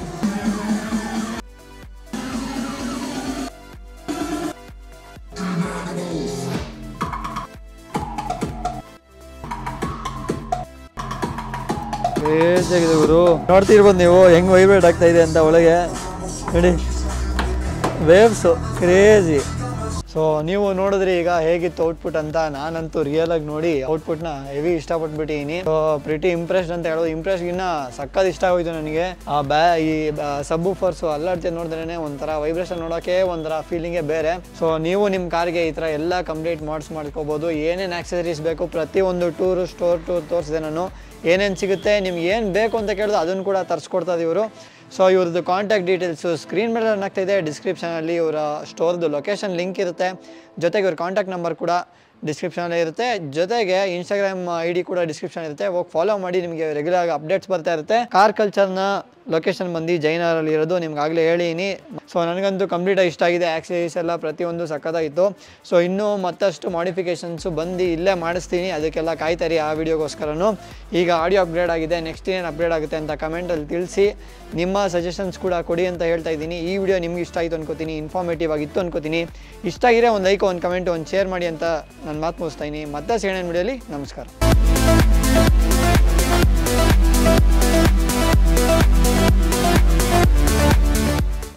Speaker 1: ಕ್ರೇಜಿಯಾಗಿದೆ ಗುರು ನೋಡ್ತಿರ್ಬೋದು ನೀವು ಹೆಂಗ್ ವೈಬ್ರೇಟ್ ಆಗ್ತಾ ಇದೆ ಅಂತ ಒಳಗೆ ನೋಡಿ ವೇವ್ಸು ಕ್ರೇಜಿ ಸೊ ನೀವು ನೋಡಿದ್ರಿ ಈಗ ಹೇಗಿತ್ತು ಔಟ್ಪುಟ್ ಅಂತ ನಾನಂತೂ ರಿಯಲ್ ಆಗಿ ನೋಡಿ ಔಟ್ಪುಟ್ನ ಹೆವಿ ಇಷ್ಟಪಟ್ಬಿಟ್ಟಿದ್ದೀನಿ ಸೊ ಪ್ರಿಟಿ ಇಂಪ್ರೆಸ್ಡ್ ಅಂತ ಹೇಳೋದು ಇಂಪ್ರೆಸ್ಗಿನ್ನ ಸಕ್ಕತ್ ಇಷ್ಟ ಆಗೋಯ್ತು ನನಗೆ ಆ ಬ್ಯಾ ಈ ಸಬ್ಬು ಫರ್ಸು ಅಲ್ಲಾಡ್ತಿ ನೋಡಿದ್ರೇ ಒಂಥರ ವೈಬ್ರೇಷನ್ ನೋಡೋಕೆ ಒಂಥರ ಫೀಲಿಂಗೇ ಬೇರೆ ಸೊ ನೀವು ನಿಮ್ಮ ಕಾರ್ಗೆ ಈ ಥರ ಎಲ್ಲ ಕಂಪ್ಲೀಟ್ ಮಾಡ್ಸ್ ಮಾಡ್ಕೋಬೋದು ಏನೇನು ಆಕ್ಸಸರೀಸ್ ಬೇಕು ಪ್ರತಿಯೊಂದು ಟೂರು ಸ್ಟೋರ್ ಟೂರ್ ತೋರಿಸಿದೆ ನಾನು ಏನೇನು ಸಿಗುತ್ತೆ ನಿಮ್ಗೆ ಏನು ಬೇಕು ಅಂತ ಕೇಳಿದ್ರೆ ಅದನ್ನು ಕೂಡ ತರಿಸ್ಕೊಡ್ತಾ ಇವರು ಸೊ ಇವ್ರದ್ದು ಕಾಂಟ್ಯಾಕ್ಟ್ ಡೀಟೇಲ್ಸು ಸ್ಕ್ರೀನ್ ಮೇಲೆ ರನ್ ಆಗ್ತಾ ಇದೆ ಡಿಸ್ಕ್ರಿಪ್ಷನಲ್ಲಿ ಇವರ ಸ್ಟೋರ್ದು ಲೊಕೇಶನ್ ಲಿಂಕ್ ಇರುತ್ತೆ ಜೊತೆಗೆ ಇವ್ರ ಕಾಂಟ್ಯಾಕ್ಟ್ ನಂಬರ್ ಕೂಡ ಡಿಸ್ಕ್ರಿಪ್ಷನಲ್ಲಿ ಇರುತ್ತೆ ಜೊತೆಗೆ ಇನ್ಸ್ಟಾಗ್ರಾಮ್ ಐ ಡಿ ಕೂಡ ಡಿಸ್ಕ್ರಿಪ್ಷನ್ ಇರುತ್ತೆ ಹೋಗಿ ಫಾಲೋ ಮಾಡಿ ನಿಮಗೆ ರೆಗ್ಯುಲರ್ ಆಗಿ ಅಪ್ಡೇಟ್ಸ್ ಬರ್ತಾ ಇರುತ್ತೆ ಕಾರ್ ಕಲ್ಚರ್ನ ಲೊಕೇಶನ್ ಬಂದು ಜೈನರಲ್ಲಿ ಇರೋದು ನಿಮ್ಗೆ ಆಗಲೇ ಹೇಳಿನಿ ಸೊ ನನಗಂತೂ ಕಂಪ್ಲೀಟಾಗಿ ಇಷ್ಟ ಆಗಿದೆ ಆಕ್ಸರೀಸ್ ಎಲ್ಲ ಪ್ರತಿಯೊಂದು ಸಕ್ಕತ್ತಾಗಿತ್ತು ಸೊ ಇನ್ನೂ ಮತ್ತಷ್ಟು ಮಾಡಿಫಿಕೇಷನ್ಸು ಬಂದು ಇಲ್ಲೇ ಮಾಡಿಸ್ತೀನಿ ಅದಕ್ಕೆಲ್ಲ ಕಾಯ್ತಾರಿ ಆ ವಿಡಿಯೋಗೋಸ್ಕರನು ಈಗ ಆಡಿಯೋ ಅಪ್ಗ್ರೇಡ್ ಆಗಿದೆ ನೆಕ್ಸ್ಟ್ ಏನು ಅಪ್ಗ್ರೇಡ್ ಆಗುತ್ತೆ ಅಂತ ಕಮೆಂಟಲ್ಲಿ ತಿಳಿಸಿ ನಿಮ್ಮ ಸಜೆಷನ್ಸ್ ಕೂಡ ಕೊಡಿ ಅಂತ ಹೇಳ್ತಾ ಇದ್ದೀನಿ ಈ ವಿಡಿಯೋ ನಿಮ್ಗೆ ಇಷ್ಟ ಆಯಿತು ಅನ್ಕೋತೀನಿ ಇನ್ಫಾರ್ಮೇಟಿವ್ ಆಗಿತ್ತು ಅನ್ಕೋತೀನಿ ಇಷ್ಟ ಆಗಿರೋ ಒಂದು ಲೈಕ್ ಒಂದು ಕಮೆಂಟ್ ಒಂದು ಶೇರ್ ಮಾಡಿ ಅಂತ ನಾನು ಮಾತು ಮುಗಿಸ್ತಾ ಇದ್ದೀನಿ ಮತ್ತೆ ಸೇಣನ್ ವಿಡಿಯೋಲಿ ನಮಸ್ಕಾರ